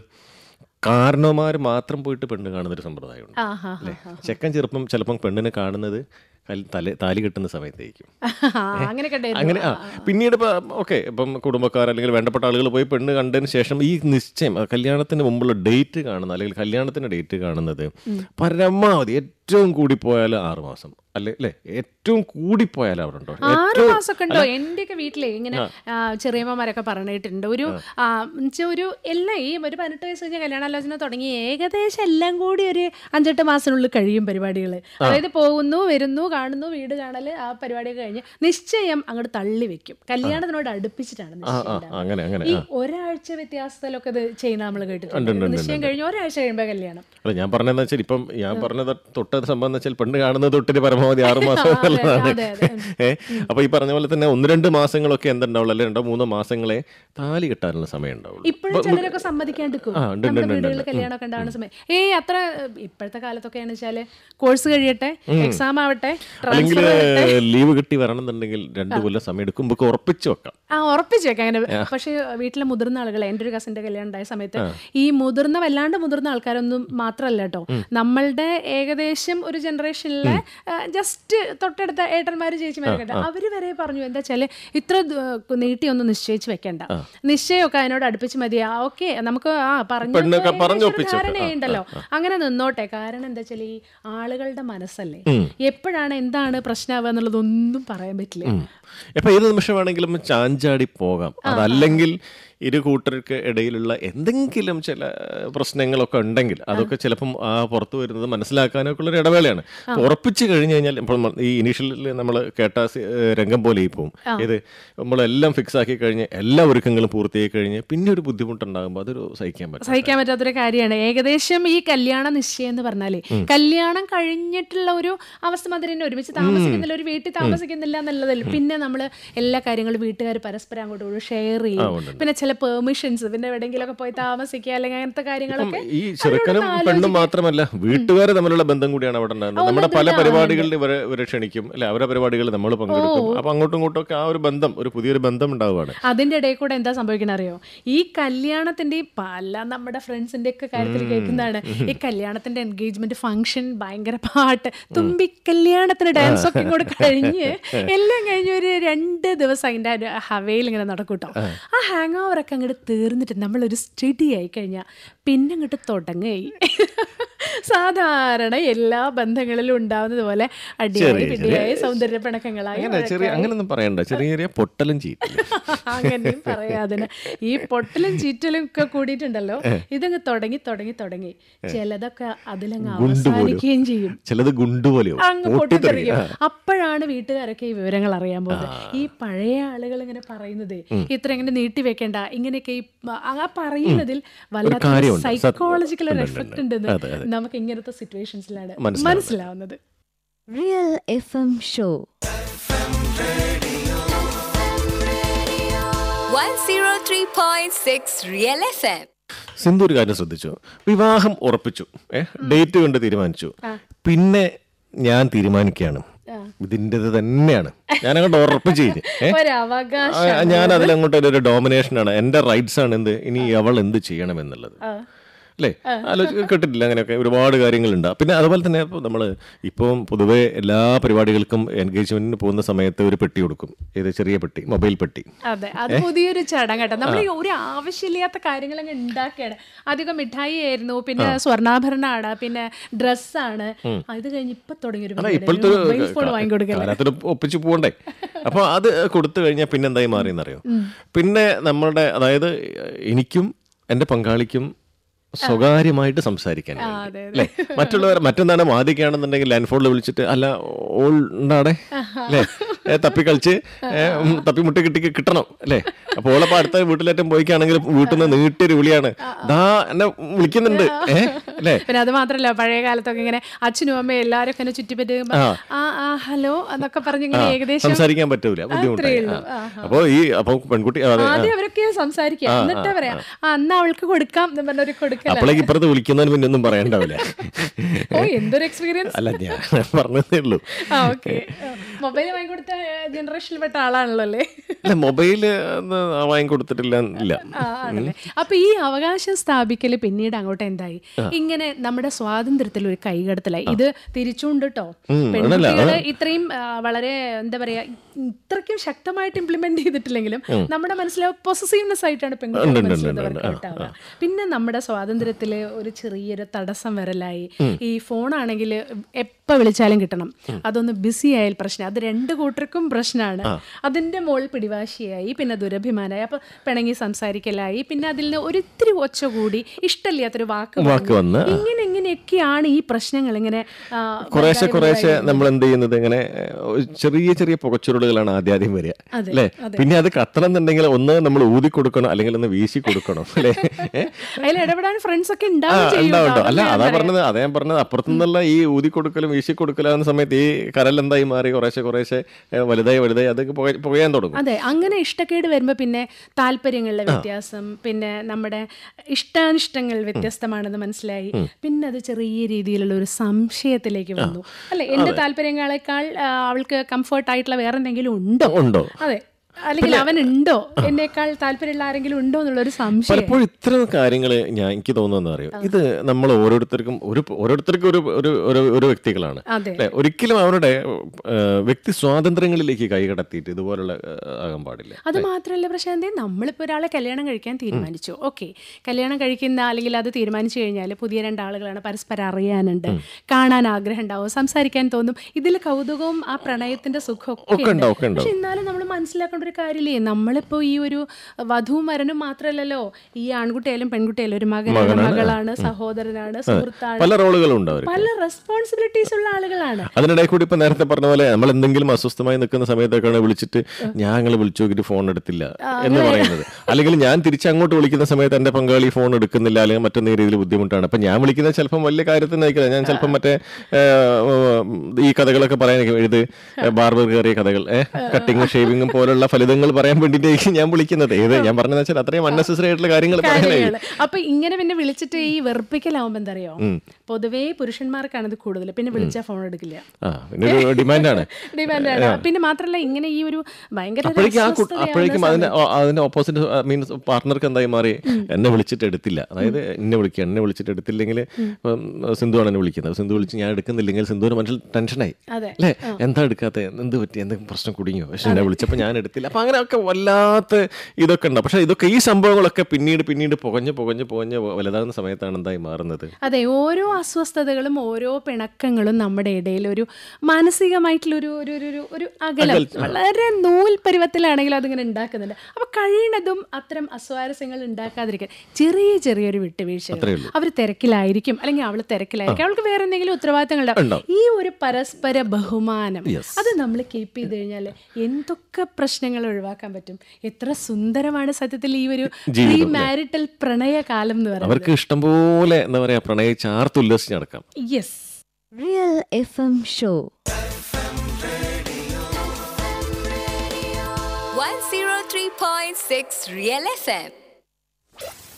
കാരണവന്മാർ മാത്രം പോയിട്ട് പെണ്ണ് കാണുന്നൊരു സമ്പ്രദായമുണ്ട് ആഹാ അല്ലേ ചെക്കൻ ചെറുപ്പം ചിലപ്പം പെണ്ണിനെ കാണുന്നത് കൽ- തല താലി കെട്ടുന്ന സമയത്തായിരിക്കും അങ്ങനെയൊക്കെ അങ്ങനെ ആ പിന്നീട് ഇപ്പൊ ഓക്കെ ഇപ്പം കുടുംബക്കാർ അല്ലെങ്കിൽ വേണ്ടപ്പെട്ട ആളുകൾ പോയി പെണ്ണ് കണ്ടതിന് ശേഷം ഈ നിശ്ചയം ആ കല്യാണത്തിന് മുമ്പുള്ള ഡേറ്റ് കാണുന്ന അല്ലെങ്കിൽ കല്യാണത്തിന്റെ ഡേറ്റ് കാണുന്നത് പരമാവധി ഏറ്റവും കൂടി പോയാൽ ആറ് മാസം അല്ലെ അല്ലെ ഏറ്റവും കൂടി പോയാൽ അവിടെ ഉണ്ടോ ആറ് മാസമൊക്കെ ഉണ്ടോ എന്റെയൊക്കെ വീട്ടിലെ ഇങ്ങനെ ആ, ചെറിയമ്മമാരൊക്കെ പറഞ്ഞിട്ടുണ്ട് ഒരു ആ, എന്നുവെച്ചാ ഒരു എല്ലാം ഈ ഒരു പതിനെട്ട് വയസ്സ് കഴിഞ്ഞ കല്യാണാലോചന തുടങ്ങി ഏകദേശം എല്ലാം കൂടി ഒരു അഞ്ചെട്ട് മാസത്തിനുള്ളിൽ കഴിയും പരിപാടികൾ അതായത് പോകുന്നു വരുന്നു കാണുന്നു വീട് കാണല് ആ പരിപാടിയൊക്കെ കഴിഞ്ഞ് നിശ്ചയം അങ്ങോട്ട് തള്ളി വെക്കും കല്യാണത്തിനോട് അടുപ്പിച്ചിട്ടാണ് ആ നിശ്ചയം ആ ഉണ്ടാവുക. അങ്ങനെ അങ്ങനെ ഈ ആ ഒരാഴ്ച വ്യത്യാസത്തിലൊക്കെ ഇത് ചെയ്യുന്ന നമ്മൾ ഉണ്ട്, കേട്ടിട്ടുണ്ട് ഉണ്ട്, നിശ്ചയം ഉണ്ട്. കഴിഞ്ഞ് ഒരാഴ്ച കഴിയുമ്പോ കല്യാണം അല്ല ഞാൻ പറഞ്ഞതെന്ന് വെച്ചാൽ ഇപ്പം ഞാൻ പറഞ്ഞത് തൊട്ടത് സംഭവം എന്ന് വെച്ചാൽ പെണ്ണ് കാണുന്നത് തൊട്ടിട്ട് പരമാവധി ആറ് മാസം അതെ, എന്നുള്ളതാണ് അതെ, അതെ. ഏ അപ്പൊ ഈ പറഞ്ഞ പോലെ തന്നെ ഒന്ന് രണ്ട് മാസങ്ങളൊക്കെ എന്തുണ്ടാവുള്ളൂ അല്ലെങ്കിൽ രണ്ടോ മൂന്നോ മാസങ്ങളെ താലി കെട്ടാനുള്ള സമയം ഉണ്ടാവുള്ളൂ ഇപ്പോഴും ചിലരൊക്കെ സമ്മതിക്കാണ്ടിരിക്കും ആ, ഉണ്ട്, ഉണ്ട്, നമ്മുടെ ഉണ്ട്, വീടുകളിൽ ഉണ്ട്. കല്യാണമൊക്കെ ഉണ്ടാവുന്ന സമയം ഏയ് അത്ര ഇപ്പോഴത്തെ കാലത്തൊക്കെയാണെന്ന് വെച്ചാല് കോഴ്സ് കഴിയട്ടെ എക്സാം ആവട്ടെ അല്ലെങ്കിൽ ട്രാൻസ്ഫർ ആവട്ടെ ലീവ് കിട്ടി വരണം എന്നുണ്ടെങ്കിൽ രണ്ട് കൊല്ലം സമയം എടുക്കും നമുക്ക് ഉറപ്പിച്ചു വെക്കാം ആ ഉറപ്പിച്ചു വെക്കാം അങ്ങനെ പക്ഷേ വീട്ടിലെ മുതിർന്ന ആളുകൾ എൻ്റെ ഒരു കസിൻ്റെ കല്യാണം ഉണ്ടായ സമയത്ത് ഈ മുതിർന്ന വല്ലാണ്ട് മുതിർന്ന ആൾക്കാരൊന്നും മാത്രമല്ല കേട്ടോ നമ്മളുടെ ഏകദേശം ഒരു ജനറേഷനിലെ ജസ്റ്റ് തൊട്ടടുത്ത ഏട്ടന്മാരും ചേച്ചിമാരൊക്കെ ഉണ്ട് അവര് വരെ പറഞ്ഞു എന്താ വെച്ചാല് ഇത്ര ദ- നീട്ടിയൊന്നും നിശ്ചയിച്ച് വെക്കണ്ട നിശ്ചയമൊക്കെ അതിനോട് അടുപ്പിച്ച് മതി ആ ഓക്കെ നമുക്ക് ആ പറഞ്ഞു പെണ്ണൊക്കെ പറഞ്ഞ് ഒപ്പിച്ചു വെക്കാം. ആ, ധാരണയുണ്ടല്ലോ അങ്ങനെ നിന്നോട്ടെ കാരണം എന്താ വെച്ചാൽ ഈ ആളുകളുടെ മനസ്സല്ലേ എപ്പോഴാണ് എന്താണ് പ്രശ്നമാവുക എന്നുള്ളതൊന്നും പറയാൻ പറ്റില്ല ഇപ്പൊ ഏത് നിമിഷം വേണമെങ്കിലും ചാഞ്ചാടി പോകാം അതല്ലെങ്കിൽ ഇരു കൂട്ടർക്ക് ഇടയിലുള്ള എന്തെങ്കിലും ചില പ്രശ്നങ്ങളൊക്കെ ഉണ്ടെങ്കിൽ അതൊക്കെ ചിലപ്പം ആ പുറത്തു വരുന്നത് മനസ്സിലാക്കാനൊക്കെ ഉള്ള ഒരു ഇടവേളയാണ് അപ്പൊ ഉറപ്പിച്ചു കഴിഞ്ഞു കഴിഞ്ഞാൽ ഇപ്പോൾ നമ്മൾ ഈ ഇനീഷ്യലിൽ നമ്മൾ കേട്ട സി- ഏഹ് രംഗം പോലെ പോവും ഇത് നമ്മളെല്ലാം ഫിക്സ് ആക്കി കഴിഞ്ഞ് എല്ലാ ഒരുക്കങ്ങളും പൂർത്തിയാക്കി കഴിഞ്ഞ് പിന്നെ ഒരു ബുദ്ധിമുട്ടുണ്ടാകുമ്പോൾ അതൊരു സഹിക്കാൻ പറ്റും സഹിക്കാൻ പറ്റാത്തൊരു കാര്യമാണ് ഏകദേശം ഈ കല്യാണ നിശ്ചയം എന്ന് പറഞ്ഞാലേ കല്യാണം കഴിഞ്ഞിട്ടുള്ള ഒരു അവസ്ഥ മാതിരി തന്നെ ഒരുമിച്ച് താമസിക്കുന്നില്ല ഒരു വീട്ടിൽ താമസിക്കുന്നില്ല എന്നുള്ളതല്ല പിന്നെ നമ്മൾ എല്ലാ കാര്യങ്ങളും വീട്ടുകാർ പരസ്പരം അങ്ങോട്ടും ഇങ്ങോട്ടും ഷെയർ ചെയ്യും പിന്നെ ചില പെർമിഷൻസ് പിന്നെ എവിടെയെങ്കിലൊക്കെ പോയി താമസിക്കുക അല്ലെങ്കിൽ അങ്ങനത്തെ കാര്യങ്ങളൊക്കെ ഈ ചെറുക്കനും പെണ്ണും മാത്രമല്ല വീട്ടുകാർ തമ്മിലുള്ള ബന്ധം കൂടിയാണ് അവിടെ ഉണ്ടാകുന്നത് നമ്മുടെ പല പരിപാടികളിൽ ഇവരെ ഇവരെ ക്ഷണിക്കും അല്ലെ അവരുടെ പരിപാടികളിൽ നമ്മൾ പങ്കെടുക്കും അപ്പൊ അങ്ങോട്ടും ഇങ്ങോട്ടും ഒക്കെ ആ ഒരു ബന്ധം ഒരു പുതിയൊരു ബന്ധം ഉണ്ടാവുകയാണ് അതിന്റെ ഇടയിൽ കൂടെ എന്താ സംഭവിക്കണ അറിയോ ഈ കല്യാണത്തിന്റെ ഈ പല നമ്മുടെ ഫ്രണ്ട്സിന്റെ ഒക്കെ കാര്യത്തിൽ കേൾക്കുന്നതാണ് ഈ കല്യാണത്തിന്റെ എൻഗേജ്മെന്റ് ഫംഗ്ഷൻ ഭയങ്കര പാട്ട് തുമ്പി കല്യാണത്തിന് ഡാൻസ് ഒക്കെ കൂടെ കഴിഞ്ഞ് എല്ലാം കഴിഞ്ഞ് ഒരു രണ്ട് ദിവസം അതിന്റെ ഒരു ഹവയിൽ ഇങ്ങനെ നടക്കൂട്ടോ ആ ഹാങ് ഓവർ ഒക്കെ അങ്ങോട്ട് തീർന്നിട്ട് നമ്മളൊരു സ്റ്റഡി ആയി കഴിഞ്ഞാൽ പിന്നെ അങ്ങോട്ട് തുടങ്ങുകയായി സാധാരണ എല്ലാ ബന്ധങ്ങളിലും ഉണ്ടാവുന്നത് പോലെ അടിയായി ചെറിയ, പിടിയായി സൗന്ദര്യ പിണക്കങ്ങളായി അങ്ങനെ ചെറിയ അങ്ങനൊന്നും പറയണ്ട ചെറിയ ചെറിയ പൊട്ടലും ചീറ്റില്ല അങ്ങനെയും പറയാതിന് ഈ പൊട്ടലും ചീറ്റലും ഒക്കെ കൂടിയിട്ടുണ്ടല്ലോ ഇതങ്ങ് തുടങ്ങി തുടങ്ങി തുടങ്ങി ചിലതൊക്കെ അതിലങ്ങ് ഗുണ്ട് പോലും. അവസാനിക്കുകയും ചെയ്യും ചിലത് ഗുണ്ടുപോലെയോ അങ്ങ് പൊട്ടിത്തെറിക്കും അപ്പോഴാണ് വീട്ടുകാരൊക്കെ ഈ വിവരങ്ങൾ അറിയാൻ പോകുന്നത് ഈ പഴയ ആളുകൾ ഇങ്ങനെ പറയുന്നത് ഇത്ര ഇങ്ങനെ നീട്ടി വെക്കേണ്ട ഇങ്ങനെയൊക്കെ ഈ പ- ആ പറയുന്നതിൽ വല്ലാത്ത കാര്യമുണ്ട്. സത്യം. സൈക്കോളജിക്കൽ ഒരു ഉണ്ട്, ഉണ്ട്, എഫക്ട് ഉണ്ട്. ഉണ്ടെന്ന് അതെ, അതെ. നമുക്ക് ഇങ്ങനത്തെ സിറ്റുവേഷൻസിലാണ് മനസ്സിലാവുന്നത്. മനസ്സിലാവുന്നത് Real FM Show. 103.6 Real FM. Sindhu ഒരു കാര്യം ശ്രദ്ധിച്ചു വിവാഹം ഉറപ്പിച്ചു ഏഹ് ഡേറ്റ് കണ്ട് തീരുമാനിച്ചു പിന്നെ ഞാൻ തീരുമാനിക്കുകയാണ് ഇതിൻ്റെത് തന്നെയാണ് ഞാൻ അങ്ങോട്ട് ഉറപ്പിച്ച് കഴിഞ്ഞ് ഏഹ് ഒരു അവകാശം ആ, ഞാൻ അതിലങ്ങോട്ട് ഒരു ഡോമിനേഷനാണ് എൻ്റെ റൈറ്റ്സ് ആണ് എന്ത് ഇനി അവൾ എന്ത് ചെയ്യണം എന്നുള്ളത് അല്ലേ ആലോചിച്ച് കേട്ടിട്ടില്ല അങ്ങനെയൊക്കെ ഒരുപാട് കാര്യങ്ങളുണ്ട് പിന്നെ അതുപോലെ തന്നെ ഇപ്പോൾ നമ്മൾ ഇപ്പം പൊതുവേ എല്ലാ പരിപാടികൾക്കും എൻഗേജ്മെന്റിന് പോകുന്ന സമയത്ത് ഒരു പെട്ടി കൊടുക്കും ഏത് ചെറിയ പെട്ടി മൊബൈൽ പെട്ടി അതെ അത് പുതിയൊരു ചടങ്ങാട്ടോ നമ്മൾ ഈ ഒരു ആവശ്യമില്ലാത്ത കാര്യങ്ങളങ്ങ് ഉണ്ടാക്കുകയാണ് അധികം മിഠായി ആയിരുന്നു പിന്നെ സ്വർണ്ണാഭരണമാണ് പിന്നെ ഡ്രസ്സാണ് അത് കഴിഞ്ഞ് ഇപ്പൊ തുടങ്ങിയൊരു അല്ല പരിപാടി. ഇപ്പോഴത്തെ ഒരു മൊബൈൽ ഫോൺ വാങ്ങിക്കൊടുക്കല കാലത്തിന് ഒപ്പിച്ച് പോകണ്ടേ അപ്പോൾ അത് കൊടുത്തു കഴിഞ്ഞാൽ പിന്നെ എന്തായി മാറിയെന്നറിയോ പിന്നെ നമ്മളുടെ അതായത് എനിക്കും എൻ്റെ പങ്കാളിക്കും സ്വകാര്യമായിട്ട് സംസാരിക്കാൻ വേണ്ടി. അല്ലേ മറ്റുള്ളവർ മറ്റൊന്നാണ് മാതിക്കാണെന്നുണ്ടെങ്കിൽ ലാൻഡ് ഫോണിൽ വിളിച്ചിട്ട് അല്ല ഓൾ ഉണ്ടാടെ അല്ലേ ഏ, തപ്പി കളിച്ച് ഏ, ഉം, തപ്പി മുട്ടി കിട്ടി കിട്ടണം അല്ലേ അപ്പോൾ ഓളപ്പോൾ അടുത്ത വീട്ടിലേറ്റം പോയിക്കാണെങ്കിൽ വീട്ടിൽ നിന്ന് നീട്ടിയൊരു വിളിയാണ് ദാ എന്നെ വിളിക്കുന്നുണ്ട് ഏ അല്ലേ പിന്നെ അത് മാത്രല്ല പഴയ കാലത്തൊക്കെ ഇങ്ങനെ അച്ഛനും അമ്മയും എല്ലാരും ഒക്കെ ചുറ്റിപ്പറ്റി ആ ആ ഹലോ എന്നൊക്കെ പറഞ്ഞ് ഇങ്ങനെ ഏകദേശം സംസാരിക്കാൻ പറ്റൂല ബുദ്ധിമുട്ടായി ഉള്ളൂ. ആ. അപ്പോ ഈ അപ്പൊ പെൺകുട്ടി അതെ ആദ്യം അവരൊക്കെ സംസാരിക്കുക എന്നിട്ടാ പറയാ ആ എന്നാ അവൾക്ക് കൊടുക്കാം എന്ന് പറഞ്ഞൊരു കൊടുക്കല അപ്പോഴേക്ക് ഇപ്പുറത്ത് വിളിക്കുന്നതിന് പിന്നെ ഒന്നും പറയണ്ടാവില്ല ഓ എന്തൊരു എക്സ്പീരിയൻസ് അല്ല ഞാൻ പറഞ്ഞതേ ഉള്ളൂ ആ ഓക്കെ മൊബൈൽ വാങ്ങിക്കൊടുത്ത ജനറേഷനിൽ പെട്ട ആളാണല്ലോ അല്ലേ അല്ല മൊബൈല് വാങ്ങി കൊടുത്തിട്ടില്ല ഇല്ല ആ, ആണല്ലേ അപ്പൊ ഈ അവകാശം സ്ഥാപിക്കല് പിന്നീട് അങ്ങോട്ട് എന്തായി ഇങ്ങനെ നമ്മുടെ സ്വാതന്ത്ര്യത്തിൽ ഒരു കൈകടത്തലായി ഇത് തിരിച്ചുണ്ട് കേട്ടോ പെൺകുട്ടികള് ഇത്രയും ആ, വളരെ എന്താ പറയാ ഇത്രയ്ക്കും ശക്തമായിട്ട് ഇംപ്ലിമെന്റ് ചെയ്തിട്ടില്ലെങ്കിലും നമ്മുടെ മനസ്സിലെ പൊസസീവ്നെസ് ആയിട്ടാണ് പെൺകുട്ടികൾ മനസ്സിലാവുക കേട്ടാവുക പിന്നെ നമ്മുടെ സ്വാതന്ത്ര്യത്തില് ഒരു ചെറിയൊരു തടസ്സം വരലായി ഈ ഫോണാണെങ്കിൽ എപ്പോ വിളിച്ചാലും കിട്ടണം അതൊന്ന് ബിസി ആയാൽ പ്രശ്നം അത് രണ്ട് കൂട്ടർക്കും പ്രശ്നമാണ് അതിന്റെ മോൾ പിടിവാശിയായി പിന്നെ ദുരഭിമാനായി അപ്പൊ പിണങ്ങി സംസാരിക്കലായി പിന്നെ അതിൽ നിന്ന് ഒരിത്തിരി ഒച്ച കൂടി ഇഷ്ടമില്ലാത്തൊരു വാക്ക് വാക്ക് വന്നു. വന്ന് ഇങ്ങനെ ഇങ്ങനെയൊക്കെയാണ് ഈ പ്രശ്നങ്ങൾ ഇങ്ങനെ ആ, കുറേശ്ശെ വലുതായി കുറേശ്ശെ വലുതായി നമ്മൾ എന്ത് ചെയ്യുന്നത് ഇങ്ങനെ ഏഹ്, ചെറിയ ചെറിയ പുകച്ചുരുളുകളാണ് ആദ്യം ആദ്യം വരിക അതെ, അല്ലേ പിന്നെ അത് കത്തണം എന്നുണ്ടെങ്കിൽ ഒന്ന് നമ്മൾ ഊതി കൊടുക്കണം അല്ലെങ്കിൽ ഒന്ന് വീശി കൊടുക്കണം അല്ലേ ഏഹ്? അതിൽ ഇടപെടാൻ ഫ്രണ്ട്സ് ഒക്കെ ആ, ഉണ്ടാവും ചെയ്യും ഉണ്ടാവും, കേട്ടോ. ഉണ്ടാവും. അല്ല അതൊന്നും അതാ ഞാൻ പറഞ്ഞത് അതേ ഞാൻ പറഞ്ഞത് അപ്പുറത്തുനിന്നുള്ള ഈ ഊതി കൊടുക്കലും വീശി കൊടുക്കലാവുന്ന സമയത്ത് ഈ കരൽ എന്തായി മാറി കുറേശ്ശെ കുറേശ്ശെ ഏഹ്, വലുതായി വലുതായി അതൊക്കെ പുക- പുകയാൻ തുടങ്ങും അതെ അങ്ങനെ ഇഷ്ടക്കേട് വരുമ്പോൾ പിന്നെ താല്പര്യങ്ങളിലെ വ്യത്യാസം പിന്നെ നമ്മുടെ ഇഷ്ടാനിഷ്ടങ്ങൾ വ്യത്യസ്തമാണെന്ന് മനസ്സിലായി പിന്നെ അത് ചെറിയ രീതിയിലുള്ള ഒരു സംശയത്തിലേക്ക് വന്നു അല്ലെ എന്റെ താല്പര്യങ്ങളെക്കാൾ ആ, അവൾക്ക് കംഫർട്ട് ആയിട്ടുള്ള വേറെ എന്തെങ്കിലും ഉണ്ടോ ഉണ്ടോ അതെ അല്ലെങ്കിൽ അവൻ ഉണ്ടോ എന്നേക്കാൾ താല്പര്യമുള്ള ആരെങ്കിലും ഉണ്ടോ എന്നുള്ള ഒരു സംശയം പലപ്പോഴും ഇത്തരം കാര്യങ്ങൾ ഞാൻ എനിക്ക് തോന്നുന്നതെന്ന് അറിയോ ഇത് നമ്മൾ ഓരോരുത്തർക്കും ഒരു ഓരോരുത്തർക്കും ഒരു ഒരു ഒരു- ഒരു വ്യക്തികളാണ് അതെ. അല്ലേ? ഒരിക്കലും അവരുടെ ഏഹ്, വ്യക്തി സ്വാതന്ത്ര്യങ്ങളിലേക്ക് കൈകടത്തിയിട്ട് ഇതുപോലുള്ള ഏഹ്, ആകാൻ പാടില്ല അത് മാത്രമല്ല പ്രശാന്തി നമ്മളിപ്പോൾ ഒരാളെ കല്യാണം കഴിക്കാൻ തീരുമാനിച്ചു ഓക്കെ കല്യാണം കഴിക്കുന്ന അല്ലെങ്കിൽ അത് തീരുമാനിച്ചു കഴിഞ്ഞാൽ പുതിയ രണ്ടാളുകളാണ് പരസ്പരം അറിയാനുണ്ട് കാണാൻ ആഗ്രഹം ഉണ്ടാവും സംസാരിക്കാൻ തോന്നും ഇതിൽ കൗതുകവും ആ പ്രണയത്തിന്റെ സുഖവും ഒക്കെ ഒക്കെ ഉണ്ട് ഉണ്ടാവും, ഒക്കെ ഉണ്ടാവും. പക്ഷെ എന്നാലും നമ്മൾ മനസ്സിലാക്കേണ്ട ഒരു കാര്യമില്ലേ നമ്മളിപ്പോൾ ഈ ഒരു വധുവും വരനും മാത്രമല്ലല്ലോ ഈ ആൺകുട്ടിയായാലും പെൺകുട്ടിയായാലും ഒരു മകനാണ് മകളാണ് സഹോദരനാണ് സുഹൃത്താണ് പല റോളുകളും ഉണ്ട് അവർക്ക് പല റെസ്പോൺസിബിലിറ്റീസ് ഉള്ള ആളുകളാണ് അതിനിടയിൽ കൂടി ഇപ്പൊ നേരത്തെ പറഞ്ഞ പോലെ നമ്മൾ എന്തെങ്കിലും അസ്വസ്ഥമായി നിൽക്കുന്ന സമയത്തൊക്കെയാണ് വിളിച്ചിട്ട് ഞങ്ങൾ വിളിച്ചു നോക്കിയിട്ട് ഫോൺ എടുത്തില്ല എന്ന് പറയുന്നത് അല്ലെങ്കിൽ ഞാൻ തിരിച്ച് അങ്ങോട്ട് വിളിക്കുന്ന സമയത്ത് എന്റെ പങ്കാളി ഫോൺ എടുക്കുന്നില്ല അല്ലെങ്കിൽ മറ്റൊന്ന രീതിയിൽ ബുദ്ധിമുട്ടാണ് അപ്പൊ ഞാൻ വിളിക്കുന്നത് ചിലപ്പം വലിയ കാര്യത്തിനായിരിക്കില്ല ഞാൻ ചിലപ്പം മറ്റേ ഏഹ്, ഈ കഥകളൊക്കെ പറയാൻ എഴുത് ബാർബർ കയറിയ കഥകൾ കട്ടിങ്ങും ഷേവിങ്ങും പോലുള്ള ഫലിതങ്ങൾ പറയാൻ വേണ്ടിയിട്ടായിരിക്കും ഞാൻ വിളിക്കുന്നത് ഏത് ഞാൻ പറഞ്ഞതെന്ന് വെച്ചാൽ അത്രയും അൺനെസസറി ആയിട്ടുള്ള കാര്യങ്ങൾ പറയാനായി കാര്യങ്ങള് അപ്പൊ ഇങ്ങനെ പിന്നെ വിളിച്ചിട്ട് ഈ വെറുപ്പിക്കലാവുമ്പോ എന്താ അറിയോ പൊതുവേ പുരുഷന്മാർക്കാണ് ഇത് കൂടുതൽ പിന്നെ വിളിച്ചാൽ ഫോൺ എടുക്കില്ല ആ പിന്നെ ഒരു ഡിമാൻഡാണ് ഡിമാൻഡാണ് പിന്നെ മാത്രല്ല ഇങ്ങനെ ഈ ഒരു ഭയങ്കര ഒരു അപ്പോഴേക്കും ആ കു- അസ്വസ്ഥതയാവുന്ന അപ്പോഴേക്കും അതിന്റെ ഓ- അതിന്റെ ഓപ്പോസിറ്റ് മീൻസ് പാർട്ണർക്ക് എന്തായി മാറി എന്നെ വിളിച്ചിട്ട് എടുത്തില്ല അതായത് എന്നെ വിളിക്കുക എന്നെ വിളിച്ചിട്ട് എടുത്തില്ലെങ്കിൽ ഇപ്പം സിന്ധുവാണ് എന്നെ വിളിക്കുന്നത് സിന്ധു വിളിച്ച് ഞാൻ എടുക്കുന്നില്ലെങ്കിൽ സിന്ധുവിന് മനസ്സിൽ ടെൻഷനായി അതെ. അല്ലേ എന്താ എടുക്കാത്ത എന്ത് പറ്റി എന്തെങ്കിലും പ്രശ്നം കുടുങ്ങിയോ പക്ഷെ എന്നെ വിളിച്ചപ്പോൾ ഞാൻ എടുത്തില്ല അപ്പൊ അങ്ങനെയൊക്കെ വല്ലാത്ത ഇതൊക്കെ ഉണ്ട് പക്ഷെ ഇതൊക്കെ ഈ സംഭവങ്ങളൊക്കെ പിന്നീട് പിന്നീട് പുകഞ്ഞ് പുകഞ്ഞ് പുകഞ്ഞ് വലുതാകുന്ന സമയത്താണ് എന്തായി മാറുന്നത് അതെ ഓരോ അസ്വസ്ഥതകളും ഓരോ പിണക്കങ്ങളും നമ്മുടെ ഇടയിൽ ഒരു മാനസികമായിട്ടുള്ള ഒരു ഒരു ഒരു- ഒരു ഒരു അകലം വളരെ നൂൽ പരുവത്തിലാണെങ്കിലും അതിങ്ങനെ ഉണ്ടാക്കുന്നുണ്ട് അപ്പൊ കഴിയണതും അത്തരം അസ്വാരസ്യങ്ങൾ ഉണ്ടാക്കാതിരിക്കാൻ ചെറിയ ചെറിയൊരു വിട്ടുവീഴ്ചകൾ അത്രേ ഉള്ളൂ. അവർ തിരക്കിലായിരിക്കും അല്ലെങ്കിൽ അവൾ തിരക്കിലായിരിക്കും അവൾക്ക് വേറെ എന്തെങ്കിലും ഉത്തരവാദിത്തങ്ങൾ ഉണ്ടാവും ഈ ഒരു പരസ്പര ബഹുമാനം അത് നമ്മൾ കീപ്പ് ചെയ്ത് കഴിഞ്ഞാൽ എന്തൊക്കെ പ്രശ്നങ്ങൾ ഒഴിവാക്കാൻ പറ്റും എത്ര സുന്ദരമാണ് സത്യത്തിൽ ഈ ഒരു പ്രീ മാരിറ്റൽ പ്രണയകാലം എന്ന് പറയുന്നത് അവർക്ക് ഇഷ്ടംപോലെ എന്താ പറയാ പ്രണയിച്ച് ആർത്തുല്ലസിച്ച് നടക്കാം yes Real FM Show. 103.6 Real FM.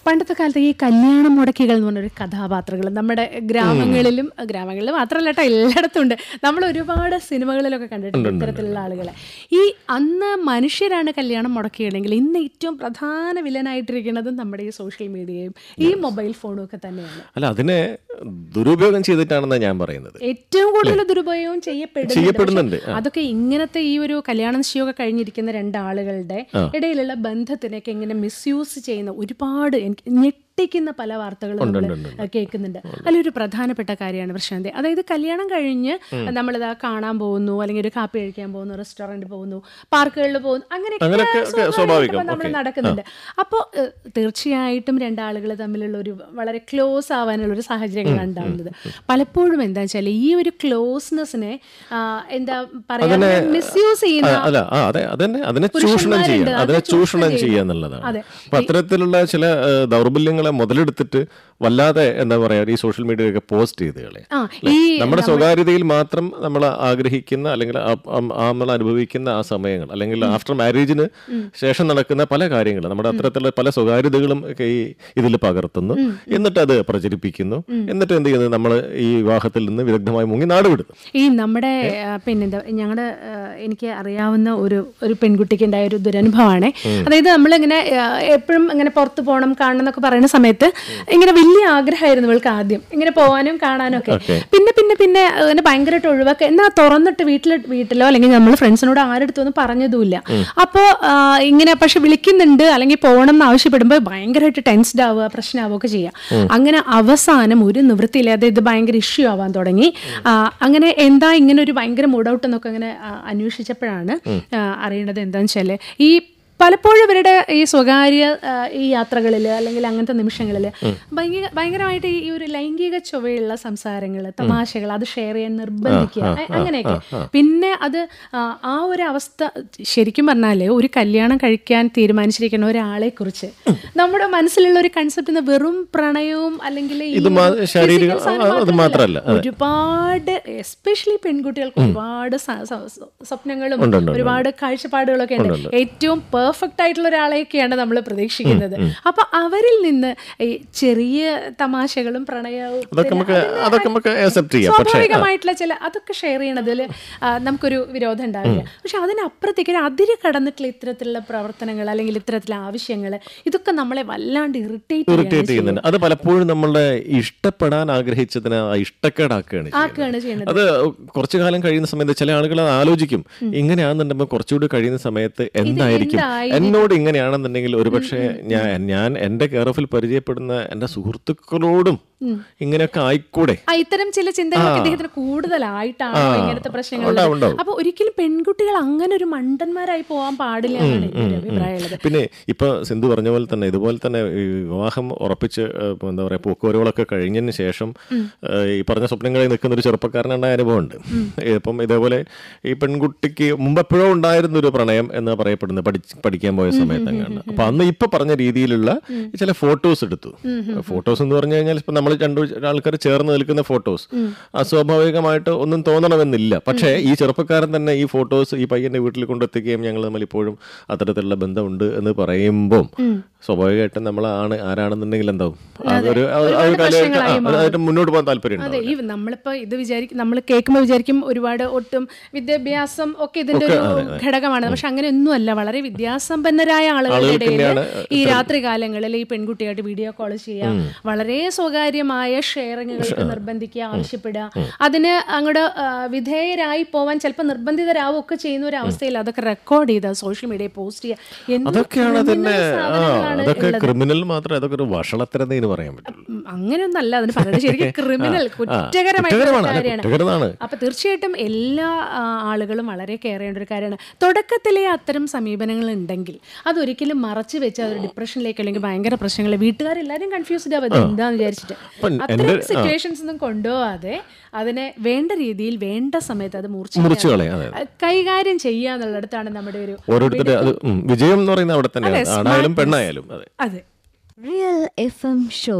പണ്ടത്തെ കാലത്ത് ഈ കല്യാണ മുടക്കികൾ എന്ന് പറഞ്ഞൊരു കഥാപാത്രങ്ങൾ നമ്മുടെ ഗ്രാമങ്ങളിലും ഗ്രാമങ്ങളിൽ മാത്രമല്ല കേട്ടോ എല്ലായിടത്തും ഉണ്ട് നമ്മൾ ഒരുപാട് സിനിമകളിലൊക്കെ കണ്ടിട്ടുണ്ട് ഇത്തരത്തിലുള്ള ആളുകളെ ഈ അന്ന് മനുഷ്യരാണ് കല്യാണം മുടക്കിയില്ലെങ്കിൽ ഇന്ന് ഏറ്റവും പ്രധാന വില്ലനായിട്ടിരിക്കുന്നത് നമ്മുടെ ഈ സോഷ്യൽ മീഡിയയും ഈ മൊബൈൽ ഫോണും ഒക്കെ തന്നെയാണ് അല്ല അതിനെ ദുരുപയോഗം ചെയ്തിട്ടാണെന്നാണ് ഞാൻ പറയുന്നത് ഏറ്റവും കൂടുതൽ ദുരുപയോഗം ചെയ്യപ്പെടുന്നുണ്ട് ചെയ്യപ്പെടുന്നുണ്ട്. പക്ഷെ അതൊക്കെ ഇങ്ങനത്തെ ഈ ഒരു കല്യാണ നിശ്ചയമൊക്കെ കഴിഞ്ഞിരിക്കുന്ന രണ്ടാളുകളുടെ ഇടയിലുള്ള ബന്ധത്തിനൊക്കെ ഇങ്ങനെ മിസ്യൂസ് ചെയ്യുന്ന ഒരുപാട് എനിക്ക് ഞെട്ടിക്കുന്ന പല വാർത്തകളും നമ്മൾ കേൾക്കുന്നുണ്ട് അതിലൊരു പ്രധാനപ്പെട്ട കാര്യമാണ് പ്രശാന്തി അതായത് കല്യാണം കഴിഞ്ഞ് നമ്മളിതാ കാണാൻ പോകുന്നു അല്ലെങ്കിൽ ഒരു കാപ്പി കഴിക്കാൻ പോകുന്നു റെസ്റ്റോറൻറ്റ് പോകുന്നു പാർക്കുകളിൽ പോകുന്നു അങ്ങനെയൊക്കെ അങ്ങനെയൊക്കെ ഒക്കെ സ്വാഭാവികം. നമ്മൾ ഓക്കേ. നടക്കുന്നുണ്ട് അപ്പോൾ തീർച്ചയായിട്ടും രണ്ടാളുകൾ തമ്മിലുള്ള ഒരു വളരെ ക്ലോസ് ആവാനുള്ള ഒരു സാഹചര്യങ്ങളാണ് ഉണ്ടാകുന്നത് പലപ്പോഴും എന്താ വെച്ചാൽ ഈ ഒരു ക്ലോസ്നെസ്സിനെ എന്താ പറയാ മിസ്യൂസ് ആ, ചെയ്യുന്ന അല്ല ആ അതെ അതന്നെ അതിനെ ചൂഷണം പുരുഷന്മാരുണ്ട്. ചെയ്യുക അതിനെ അതിനെ ചൂഷണം ചൂഷണം ചെയ്യുക ചെയ്യുക. എന്നുള്ളതാണ് അതെ. അപ്പൊ അത്തരത്തിലുള്ള ചില ആ, ദൗർബല്യങ്ങളെ മുതലെടുത്തിട്ട് വല്ലാതെ എന്താ പറയാ ഈ സോഷ്യൽ മീഡിയയൊക്കെ പോസ്റ്റ് ചെയ്ത് കളയാം ആ അല്ലേ? ഈ നമ്മുടെ സ്വകാര്യതയിൽ മാത്രം നമ്മൾ ആഗ്രഹിക്കുന്ന അല്ലെങ്കിൽ ആ- ആ- ആ നമ്മൾ അനുഭവിക്കുന്ന ആ സമയങ്ങൾ അല്ലെങ്കിൽ ആഫ്റ്റർ മാരേജിന് ശേഷം നടക്കുന്ന പല കാര്യങ്ങളും നമ്മുടെ അത്തരത്തിലുള്ള പല സ്വകാര്യതകളും ഒക്കെ ഈ ഇതിൽ പകർത്തുന്നു എന്നിട്ട് അത് പ്രചരിപ്പിക്കുന്നു എന്നിട്ട് എന്ത് ചെയ്യുന്നത് നമ്മൾ ഈ വിവാഹത്തിൽ നിന്ന് വിദഗ്ധമായി മുങ്ങി നാട് വിടുന്നു ഈ നമ്മുടെ ആ, പിന്നെന്താ ഞങ്ങളുടെ എനിക്ക് അറിയാവുന്ന ഒരു ഒരു പെൺകുട്ടിക്ക് ഉണ്ടായ ഒരു ദുരനുഭവമാണ് അതായത് നമ്മളിങ്ങനെ എപ്പോഴും ഇങ്ങനെ പുറത്ത് പോകണം കാണണം എന്നൊക്കെ പറയുന്ന സമയത്ത് ഇങ്ങനെ വലിയ ആഗ്രഹമായിരുന്നു ഇവൾക്ക് ആദ്യം ഇങ്ങനെ പോകാനും കാണാനും ഒക്കെ പിന്നെ പിന്നെ പിന്നെ അങ്ങനെ ഭയങ്കരമായിട്ട് ഒഴിവാക്കുക എന്നാ തുറന്നിട്ട് വീട്ടിൽ വീട്ടിലോ അല്ലെങ്കിൽ നമ്മൾ ഫ്രണ്ട്സിനോട് ആരെടുത്തൊന്നും പറഞ്ഞതുമില്ല അപ്പോൾ ഇങ്ങനെ പക്ഷെ വിളിക്കുന്നുണ്ട് അല്ലെങ്കിൽ പോകണം എന്ന് ആവശ്യപ്പെടുമ്പോൾ ഭയങ്കരമായിട്ട് ടെൻസ്ഡ് ആവുക പ്രശ്നമാവുക ഒക്കെ ചെയ്യാം അങ്ങനെ അവസാനം ഒരു നിവൃത്തിയില്ലാതെ ഇത് ഭയങ്കര ഇഷ്യൂ ആവാൻ തുടങ്ങി ആ, അങ്ങനെ എന്താ ഇങ്ങനെ ഒരു ഭയങ്കര മൂഡ് ഔട്ട് എന്നൊക്കെ അങ്ങനെ ആ, അന്വേഷിച്ചപ്പോഴാണ് ആ, അറിയണത് എന്താണെന്ന് വെച്ചാൽ ഈ പലപ്പോഴും ഇവരുടെ ഈ സ്വകാര്യ ആ, ഈ യാത്രകളിൽ അല്ലെങ്കിൽ അങ്ങനത്തെ നിമിഷങ്ങളിൽ ഭയങ്കര ഭയങ്കരമായിട്ട് ഈ ഒരു ലൈംഗിക ചൊവ്വയുള്ള സംസാരങ്ങൾ തമാശകൾ അത് ഷെയർ ചെയ്യാൻ നിർബന്ധിക്കുക അ- അങ്ങനെയൊക്കെ പിന്നെ അത് ആ, ആ ഒരു അവസ്ഥ ശരിക്കും പറഞ്ഞാല് ഒരു കല്യാണം കഴിക്കാൻ തീരുമാനിച്ചിരിക്കുന്ന ഒരാളെ കുറിച്ച് നമ്മുടെ മനസ്സിലുള്ള ഒരു കൺസെപ്റ്റ് വെറും പ്രണയവും അല്ലെങ്കിൽ ഈ ഇത് മാ- ഒരു ശാരീരിക- physical സാധനം ആ, അത് മാത്രമല്ല, അതെ. ഒരുപാട് എസ്പെഷ്യലി പെൺകുട്ടികൾക്ക് ഒരുപാട് സ- സ- സ- സ്വപ്നങ്ങളും ഉണ്ട്, ഉണ്ട്, ഉണ്ട്. ഒരുപാട് കാഴ്ചപ്പാടുകളൊക്കെ ഉണ്ട് ഏറ്റവും പെർഫെക്റ്റ് ആയിട്ടുള്ള ഒരാളെയൊക്കെയാണ് നമ്മൾ പ്രതീക്ഷിക്കുന്നത് അപ്പൊ അവരിൽ നിന്ന് ഈ ചെറിയ തമാശകളും പ്രണയവും അതൊക്കെ നമുക്ക് അതൊക്കെ നമുക്ക് അക്സെപ്റ്റ് ചെയ്യാം പക്ഷേ ആ, സ്വാഭാവികമായിട്ടുള്ള ചില അതൊക്കെ ഷെയർ ചെയ്യണതിൽ നമുക്കൊരു വിരോധം ഉണ്ടാവില്ല പക്ഷെ അതിനപ്പുറത്തേക്ക് ഒരു അതിര് കടന്നിട്ടുള്ള ഇത്തരത്തിലുള്ള പ്രവർത്തനങ്ങൾ അല്ലെങ്കിൽ ഇത്തരത്തിലുള്ള ആവശ്യങ്ങൾ ഇതൊക്കെ നമ്മളെ വല്ലാണ്ട് ഇറിറ്റേറ്റ് ഇറിറ്റേറ്റ് ചെയ്യുന്നുണ്ട് അത് പലപ്പോഴും നമ്മളുടെ ഇഷ്ടപ്പെടാൻ ആഗ്രഹിച്ചതിനെ ആ ഇഷ്ടക്കേടാക്കുകയാണ് ചെയ്യുന്നത്. ആക്കുകയാണ് ചെയ്യുന്നത് അത് കുറച്ചു കാലം കഴിയുന്ന സമയത്ത് ചില ആളുകൾ അത് ആലോചിക്കും ഇങ്ങനെയാണെന്നുണ്ടെങ്കിൽ കുറച്ചുകൂടി കഴിയുന്ന സമയത്ത് എന്തായിരിക്കും എന്തായിരിക്കും? എന്നോട് ഇങ്ങനെയാണെന്നുണ്ടെങ്കിൽ ഒരുപക്ഷെ ഞാൻ ഞാൻ എന്റെ കെയർ ഓഫിൽ പരിചയപ്പെടുന്ന എന്റെ സുഹൃത്തുക്കളോടും ഇങ്ങനെയൊക്കെ ആയിക്കൂടെ ആ ഇത്തരം ചില ചിന്തകളൊക്കെ ഇദ്ദേഹത്തിന് കൂടുതലായിട്ടാണോ ഇങ്ങനത്തെ പ്രശ്നങ്ങൾ ഉണ്ടാവും, ഉണ്ടാവും. അപ്പൊ ഒരിക്കലും പെൺകുട്ടികൾ അങ്ങനെ ഒരു മണ്ടന്മാരായി പോകാൻ പാടില്ല എന്നാണ് എൻ്റെ ഒരു അഭിപ്രായമുള്ളത് പിന്നെ ഇപ്പൊ സിന്ധു പറഞ്ഞ പോലെ തന്നെ ഇതുപോലെ തന്നെ ഈ വിവാഹം ഉറപ്പിച്ച് ഏഹ്, ഇപ്പൊ എന്താ പറയാ പോക്കുവരവുകളൊക്കെ കഴിഞ്ഞതിന് ശേഷം ഏഹ്, ഈ പറഞ്ഞ സ്വപ്നങ്ങളിൽ നിൽക്കുന്ന ഒരു ചെറുപ്പക്കാരനുണ്ടായ അനുഭവമുണ്ട് ഇപ്പം ഇതേപോലെ ഈ പെൺകുട്ടിക്ക് മുമ്പ് എപ്പോഴോ ഉണ്ടായിരുന്ന ഒരു പ്രണയം എന്ന് പറയപ്പെടുന്നത് പഠിച്ച് പഠിക്കാൻ പോയ സമയത്ത് അങ്ങാണ്ട് അപ്പൊ അന്ന് ഇപ്പൊ പറഞ്ഞ രീതിയിലുള്ള ചില ഫോട്ടോസ് എടുത്തു ഫോട്ടോസ് എന്ന് പറഞ്ഞു കഴിഞ്ഞാൽ ഇപ്പൊ നമ്മൾ രണ്ടു ആൾക്കാർ ചേർന്ന് നിൽക്കുന്ന ഫോട്ടോസ് അസ്വാഭാവികമായിട്ട് ഒന്നും തോന്നണമെന്നില്ല പക്ഷേ ഈ ചെറുപ്പക്കാരൻ തന്നെ ഈ ഫോട്ടോസ് ഈ പയ്യന്റെ വീട്ടിൽ കൊണ്ടെത്തിക്കുകയും ഞങ്ങൾ തമ്മിൽ ഇപ്പോഴും അത്തരത്തിലുള്ള ബന്ധമുണ്ട് എന്ന് പറയുമ്പോൾ സ്വാഭാവികമായിട്ടും നമ്മൾ ആണ് ആരാണെന്നുണ്ടെങ്കിൽ എന്താവും അതൊരു ആ ഒരു ഒരുപാട് കാലഘട്ടം പ്രശ്നങ്ങളായി ആ, അതായിട്ട് മുന്നോട്ട് പോകാൻ താല്പര്യം അതെ ഉണ്ടാവില്ല. ഈ നമ്മളിപ്പോ ഇത് വിചാരിക്കും നമ്മൾ കേൾക്കുമ്പോൾ വിചാരിക്കും ഒരുപാട് ഒട്ടും വിദ്യാഭ്യാസം ഒക്കെ ഇതിന്റെ ഒക്കെ, ഒരു അതെ, അതെ. ഘടകമാണ് പക്ഷെ അങ്ങനെ ഒന്നുമല്ല വളരെ വിദ്യാസമ്പന്നരായ ആളുകളുടെ ആളുകൾക്ക് ഇടയിൽ തന്നെയാണ് ഈ രാത്രി കാലങ്ങളിൽ ഈ പെൺകുട്ടിയായിട്ട് വീഡിയോ കോൾ ചെയ്യാം വളരെ സ്വകാര്യമായ ഷെയറിങ്ങുകൾക്ക് നിർബന്ധിക്കുക ആവശ്യപ്പെടുക അതിന് അങ്ങോട്ട് ആ, വിധേയരായി പോവാൻ ചിലപ്പോൾ നിർബന്ധിതരാവും ഒക്കെ ചെയ്യുന്ന ഒരു അവസ്ഥയിൽ അതൊക്കെ റെക്കോർഡ് ചെയ്ത് സോഷ്യൽ മീഡിയയിൽ പോസ്റ്റ് ചെയ്യുക എന്ത് അതൊക്കെയാണ് criminal അതിന്റെ ആ സാധനങ്ങളാണ് അതൊക്കെ ഉള്ളത്. ക്രിമിനൽ മാത്രമേ അതൊക്കെ ഒരു വഷളത്തരന്ന് പറയാൻ പറ്റുള്ളൂ ഉം, അങ്ങനെയൊന്നല്ല അതിന് പറയുന്നത് ശരിക്കും ക്രിമിനൽ കുറ്റകരമായിട്ടുള്ള കുറ്റകരമാണ്, അതെ, കാര്യമാണ് കുറ്റകരമാണ്. അപ്പൊ തീർച്ചയായിട്ടും എല്ലാ ആ, ആളുകളും വളരെ കെയർ ചെയ്യേണ്ട ഒരു കാര്യമാണ് തുടക്കത്തിലെ അത്തരം സമീപനങ്ങൾ ഉണ്ടെങ്കിൽ അതൊരിക്കലും മറച്ചു വെച്ച് അതൊരു ഡിപ്രഷനിലേക്ക് അല്ലെങ്കിൽ ഭയങ്കര പ്രശ്നങ്ങൾ വീട്ടുകാരെല്ലാരും കൺഫ്യൂസ്ഡ് ആവും ഇത് എന്താന്ന് വിചാരിച്ചിട്ട് അപ്പം അത്തരം എൻ്റെ- ആ. സിറ്റുവേഷൻസ് ഒന്നും കൊണ്ടുപോവാതെ അതിനെ വേണ്ട രീതിയിൽ വേണ്ട സമയത്ത് അത് മുറിച്ച് മൂർച്ച കളയാം, അതെ. കൈകാര്യം ചെയ്യുക എന്നുള്ളിടത്താണ് നമ്മുടെ ഒരു ഓരോരുത്തരുടെ അത് ഉം, വിജയം എന്ന് പറയുന്നത് അവിടെ തന്നെയാണ് അതെ, ആണായാലും smartness. പെണ്ണായാലും അതെ അതെ Real FM Show.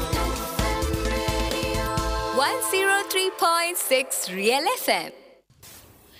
103.6 Real FM.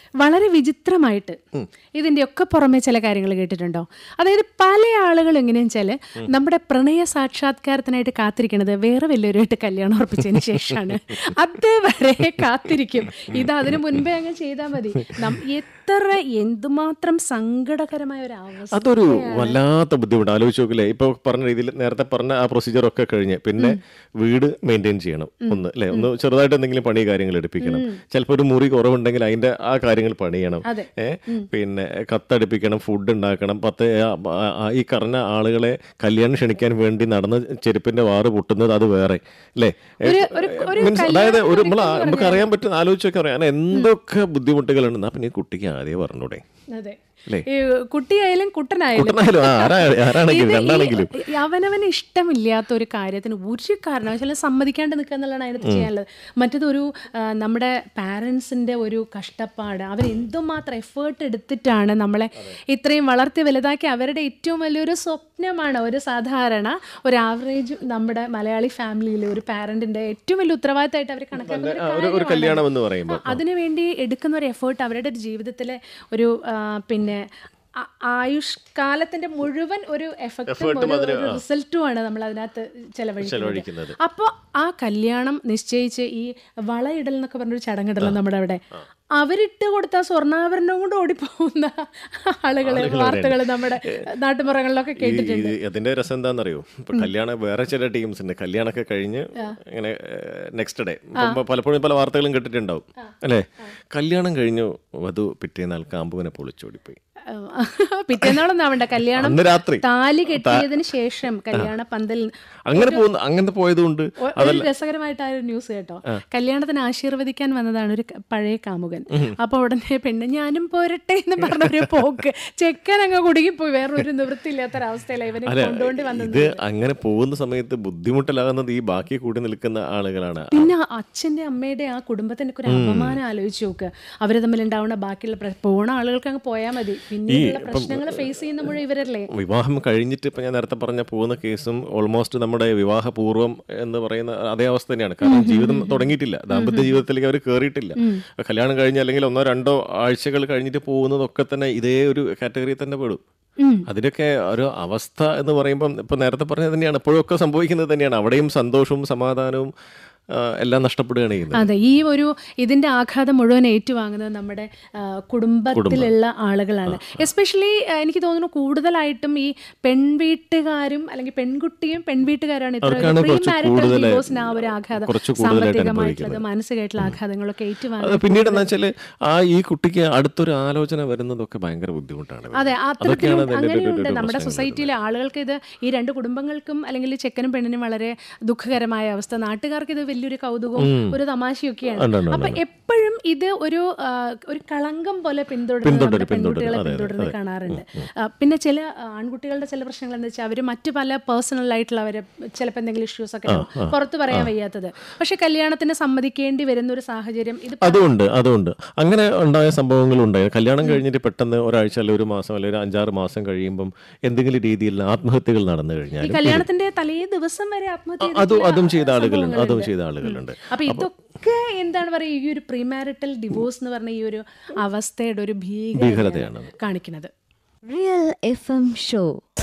വളരെ വിചിത്രമായിട്ട് ഇതിന്റെ ഒക്കെ പുറമെ ചില കാര്യങ്ങൾ കേട്ടിട്ടുണ്ടോ അതായത് പല ആളുകൾ എങ്ങനെയാന്ന് വെച്ചാല് നമ്മുടെ പ്രണയ സാക്ഷാത്കാരത്തിനായിട്ട് കാത്തിരിക്കുന്നത് വേറെ വല്ലവരുമായിട്ട് കല്യാണം ഉറപ്പിച്ചതിന് ശേഷമാണ് അതുവരെ കാത്തിരിക്കും ഇത് അതിനു മുൻപേ അങ്ങ് ചെയ്താൽ മതി നം- എത്ര എന്തുമാത്രം സങ്കടകരമായ ഒരു അവസ്ഥ അതൊരു വല്ലാത്ത ബുദ്ധിമുട്ട് ആലോചിച്ച് നോക്കില്ലേ ഇപ്പൊ പറഞ്ഞ രീതിയിൽ നേരത്തെ പറഞ്ഞ ആ പ്രൊസീജിയർ ഒക്കെ കഴിഞ്ഞ് പിന്നെ വീട് മെയിൻറ്റെയിൻ ചെയ്യണം ഒന്ന് അല്ലെ ഒന്ന് ചെറുതായിട്ട് എന്തെങ്കിലും പണി കാര്യങ്ങൾ എടുപ്പിക്കണം ചിലപ്പോൾ ഒരു മുറി കുറവുണ്ടെങ്കിൽ അതിന്റെ ആ കാര്യങ്ങൾ പണിയണം അതെ. ഏ പിന്നെ കത്തടിപ്പിക്കണം ഫുഡ് ഉണ്ടാക്കണം പത്ത് ആ- ആ- ആ ഈ പറഞ്ഞ ആളുകളെ കല്യാണം ക്ഷണിക്കാൻ വേണ്ടി നടന്ന് ചെരുപ്പിന്റെ വാറ് പൊട്ടുന്നത് അത് വേറെ അല്ലേ ഒരു- ഒരു- ഒരു മീൻസ് കല്യാണം അതായത് ഒരു നമ്മൾ നടക്കുന്നു നമുക്ക് അറിയാൻ പറ്റുന്ന ആലോചിച്ചൊക്കെ അറിയാം അങ്ങനെ എന്തൊക്കെ ബുദ്ധിമുട്ടുകളുണ്ട് എന്നാ പിന്നെ ഈ കുട്ടിക്ക് ആദ്യം പറഞ്ഞൂടെ അതെ അല്ലേ? ഈ കുട്ടിയായാലും കുട്ടനായാലും കുട്ടനായാലും ആ, ആരാ ആരാണെങ്കിലും ഇത് ഈ- രണ്ടാണെങ്കിലും ഈ അവനവന് ഇഷ്ടമില്ലാത്ത ഒരു കാര്യത്തിന് ഒരു കാരണവശാലും സമ്മതിക്കാണ്ട് നിൽക്കുക എന്നുള്ളതാണ് അതിനകത്ത് ചെയ്യാനുള്ളത് മറ്റേതൊരു ആ, നമ്മുടെ പാരൻസിൻ്റെ ഒരു കഷ്ടപ്പാട് അവർ എന്തുമാത്രം എഫേർട്ട് എടുത്തിട്ടാണ് നമ്മളെ ഇത്രയും വളർത്തി വലുതാക്കി അവരുടെ ഏറ്റവും വലിയൊരു സ്വപ്നമാണ് ഒരു സാധാരണ ഒരു ആവറേജ് നമ്മുടെ മലയാളി ഫാമിലിയിലെ ഒരു പാരന്റിന്റെ ഏറ്റവും വലിയ ഉത്തരവാദിത്തമായിട്ട് അവർ കണക്കാക്കുന്ന ഒരു ആ, ഒരു ഒരു കാര്യമാണ്. കല്യാണം എന്ന് പറയുമ്പോൾ ആ, അതിനുവേണ്ടി എടുക്കുന്ന ഒരു എഫേർട്ട് അവരുടെ ഒരു ജീവിതത്തിലെ ഒരു ആ, പിന്നെ ആ- ആയുഷ്കാലത്തിന്റെ മുഴുവൻ ഒരു എഫക്റ്റും ഒരു റിസൾട്ടും ആണ് നമ്മൾ അതിനകത്ത് ചെലവഴിക്കുന്നത്. ചെലവഴിക്കുന്നത് അപ്പോൾ ആ കല്യാണം നിശ്ചയിച്ച് ഈ വളയിടൽ എന്നൊക്കെ പറഞ്ഞൊരു ചടങ്ങുണ്ടല്ലോ നമ്മുടെ അവിടെ അവരിട്ട് കൊടുത്ത സ്വർണ്ണാഭരണം കൊണ്ട് ഓടിപ്പോകുന്ന ആളുകള് വാർത്തകൾ നമ്മുടെ നാട്ടുമ്പുറങ്ങളിലൊക്കെ കേട്ടിട്ടുണ്ട് ഈ അതിന്റെ രസം എന്താണെന്നറിയോ ഇപ്പൊ കല്യാണം വേറെ ചില ടീംസ് ഉണ്ട് കല്യാണമൊക്കെ കഴിഞ്ഞ് ഇങ്ങനെ നെക്സ്റ്റ് ഡേ പലപ്പോഴും പല വാർത്തകളും കേട്ടിട്ടുണ്ടാവും അല്ലേ കല്യാണം കഴിഞ്ഞു വധു പിറ്റേന്നാൾ കാമ്പുവിനെ പൊളിച്ചോടിപ്പോയി പിറ്റേന്നാളൊന്നും ആവണ്ട കല്യാണം അന്ന് രാത്രി താലി കെട്ടിയതിന് ശേഷം കല്യാണ പന്തൽ അങ്ങനെ പോകുന്ന അങ്ങനെ പോയതുകൊണ്ട് ഒ- ഒരു രസകരമായിട്ട് ആ ഒരു ന്യൂസ് കേട്ടോ കല്യാണത്തിന് ആശീർവദിക്കാൻ വന്നതാണ് ഒരു ക- പഴയ കാമുകൻ അപ്പൊ ഉടനെ പെണ്ണ് ഞാനും പോരട്ടെ എന്ന് പറഞ്ഞൊരു പോക്ക് ചെക്കൻ അങ്ങ് കുടുങ്ങിപ്പോയി വേറൊരു നിവൃത്തിയില്ലാത്തൊരവസ്ഥയില ഇവനെ അല്ല കൊണ്ടുകൊണ്ട് വന്നത് ഇത് അങ്ങനെ പോകുന്ന സമയത്ത് ബുദ്ധിമുട്ടിലാകുന്നത് ഈ ബാക്കി കൂടി നിൽക്കുന്ന ആളുകളാണ് പിന്നെ ആ അച്ഛന്റെ അമ്മയുടെ ആ കുടുംബത്തിന്റെ ഒക്കെ ഒരു അപമാനം ആലോചിച്ച് നോക്ക് അവര് തമ്മിൽ ഉണ്ടാവുന്ന ബാക്കിയുള്ള പ്ര- പോണ ആളുകൾക്ക് അങ്ങ് പോയാൽ മതി പിന്നീടുള്ള പ്രശ്നങ്ങൾ ഫേസ് ചെയ്യുന്ന മുഴുവൻ ഇവരല്ലേ വിവാഹം കഴിഞ്ഞിട്ട് ഇപ്പം ഞാൻ നേരത്തെ പറഞ്ഞ പോകുന്ന കേസും ഓൾമോസ്റ്റ് നമ്മുടെ വിവാഹപൂർവ്വം എന്ന് പറയുന്ന അതേ അവസ്ഥ തന്നെയാണ് കാരണം ജീവിതം തുടങ്ങിയിട്ടില്ല ദാമ്പത്യ ജീവിതത്തിലേക്ക് അവർ കയറിയിട്ടില്ല കല്യാണം കഴിഞ്ഞ് അല്ലെങ്കിൽ ഒന്നോ രണ്ടോ ആഴ്ചകൾ കഴിഞ്ഞിട്ട് പോകുന്നതൊക്കെ തന്നെ ഇതേ ഒരു കാറ്റഗറിയിൽ തന്നെ പെടും അതിനൊക്കെ ഒരു അവസ്ഥ എന്ന് പറയുമ്പം ഇപ്പം നേരത്തെ പറഞ്ഞത് തന്നെയാണ് എപ്പോഴൊക്കെ സംഭവിക്കുന്നത് തന്നെയാണ് അവിടെയും സന്തോഷവും സമാധാനവും ആ, എല്ലാം നഷ്ടപ്പെടുകയാണ് ചെയ്യുന്നത് അതെ ഈ ഒരു ഇതിന്റെ ആഘാതം മുഴുവൻ ഏറ്റുവാങ്ങുന്നത് നമ്മുടെ ആ, കുടുംബത്തിലുള്ള ആളുകളാണ് എസ്പെഷ്യലി എനിക്ക് തോന്നുന്നു കൂടുതലായിട്ടും ഈ പെൺവീട്ടുകാരും അല്ലെങ്കിൽ പെൺകുട്ടിയും പെൺവീട്ടുകാരാണ് ഇത്ര അവർക്കാണ് പ്രീ കുറച്ച് മാരിറ്റൽ കൂടുതല് ഡിവോഴ്സിന് ആ ഒരു ആഘാതം കുറച്ച് കൂടുതലായിട്ട് സാമ്പത്തികമായിട്ടുള്ളത് അനുഭവിക്കുന്നത്. മാനസികമായിട്ടുള്ള ആഘാതങ്ങളൊക്കെ അത് ഏറ്റുവാങ്ങുന്നത് പിന്നീട് എന്താ വെച്ചാൽ ആ ഈ കുട്ടിക്ക് അടുത്തൊരു ആലോചന വരുന്നതൊക്കെ ഭയങ്കര ബുദ്ധിമുട്ടാണ് അതെ അതൊക്കെയാണ് അത്തരത്തിലും അതിന്റെ ഒരു- ഒരു- അങ്ങനെയുണ്ട് ഒരു നമ്മുടെ പ്രശ്നങ്ങൾ സൊസൈറ്റിയിലെ ആളുകൾക്ക് ഇത് ഈ രണ്ട് കുടുംബങ്ങൾക്കും അല്ലെങ്കിൽ ചെക്കനും പെണ്ണിനും വളരെ ദുഃഖകരമായ അവസ്ഥ നാട്ടുകാർക്ക് ഇത് വലിയൊരു കൗതുകവും ഒരു തമാശയൊക്കെയാണ് ഉണ്ട്, ഉണ്ട്, അപ്പൊ എപ്പോഴും ഇത് ഒരു ആ, ഒരു കളങ്കം പോലെ പിന്തുടരുന്ന പിന്തുടരും, നമ്മുടെ പെൺകുട്ടികളെ പിന്തുടരും. അതെ, അതെ, പിന്തുടരുന്നത് അതെ. കാണാറുണ്ട് ആ, പിന്നെ ചില ആ, ആൺകുട്ടികളുടെ ചില പ്രശ്നങ്ങൾ എന്താ വെച്ചാൽ അവർ മറ്റു പല പേഴ്സണൽ ആയിട്ടുള്ള അവർ ചിലപ്പോൾ എന്തെങ്കിലും ഇഷ്യൂസ് ഒക്കെ ഉണ്ടാവും. പുറത്ത് പറയാൻ വയ്യാത്തത് പക്ഷെ കല്യാണത്തിന് സമ്മതിക്കേണ്ടി വരുന്ന ഒരു സാഹചര്യം ഇത് അതുണ്ട് അതുണ്ട് അങ്ങനെ ഉണ്ടായ സംഭവങ്ങളുണ്ടായി കല്യാണം കഴിഞ്ഞിട്ട് പെട്ടെന്ന് ഒരാഴ്ച അല്ലെങ്കിൽ ഒരു മാസം അല്ലെങ്കിൽ ഒരു അഞ്ചാറ് മാസം കഴിയുമ്പം എന്തെങ്കിലും രീതിയിൽ ആത്മഹത്യകൾ നടന്നു ഈ കഴിഞ്ഞാൽ കല്യാണത്തിന്റെ തലേ ദിവസം വരെ ആത്മഹത്യ അതും ചെയ്തിട്ടുള്ള അതും ചെയ്ത ആളുകളുണ്ട് അതും സംഭവങ്ങളുണ്ട്. ചെയ്ത ആളുകളുണ്ട് അപ്പൊ ഇതൊക്കെ എന്താണ് പറയുക ഈ ഒരു പ്രീമാരിറ്റൽ ഡിവോഴ്സ് എന്ന് പറഞ്ഞ ഈ ഒരു അവസ്ഥയുടെ ഒരു ഭീകരതയാണ് ഭീകരതയാണ് കാണിക്കുന്നത് Real FM Show.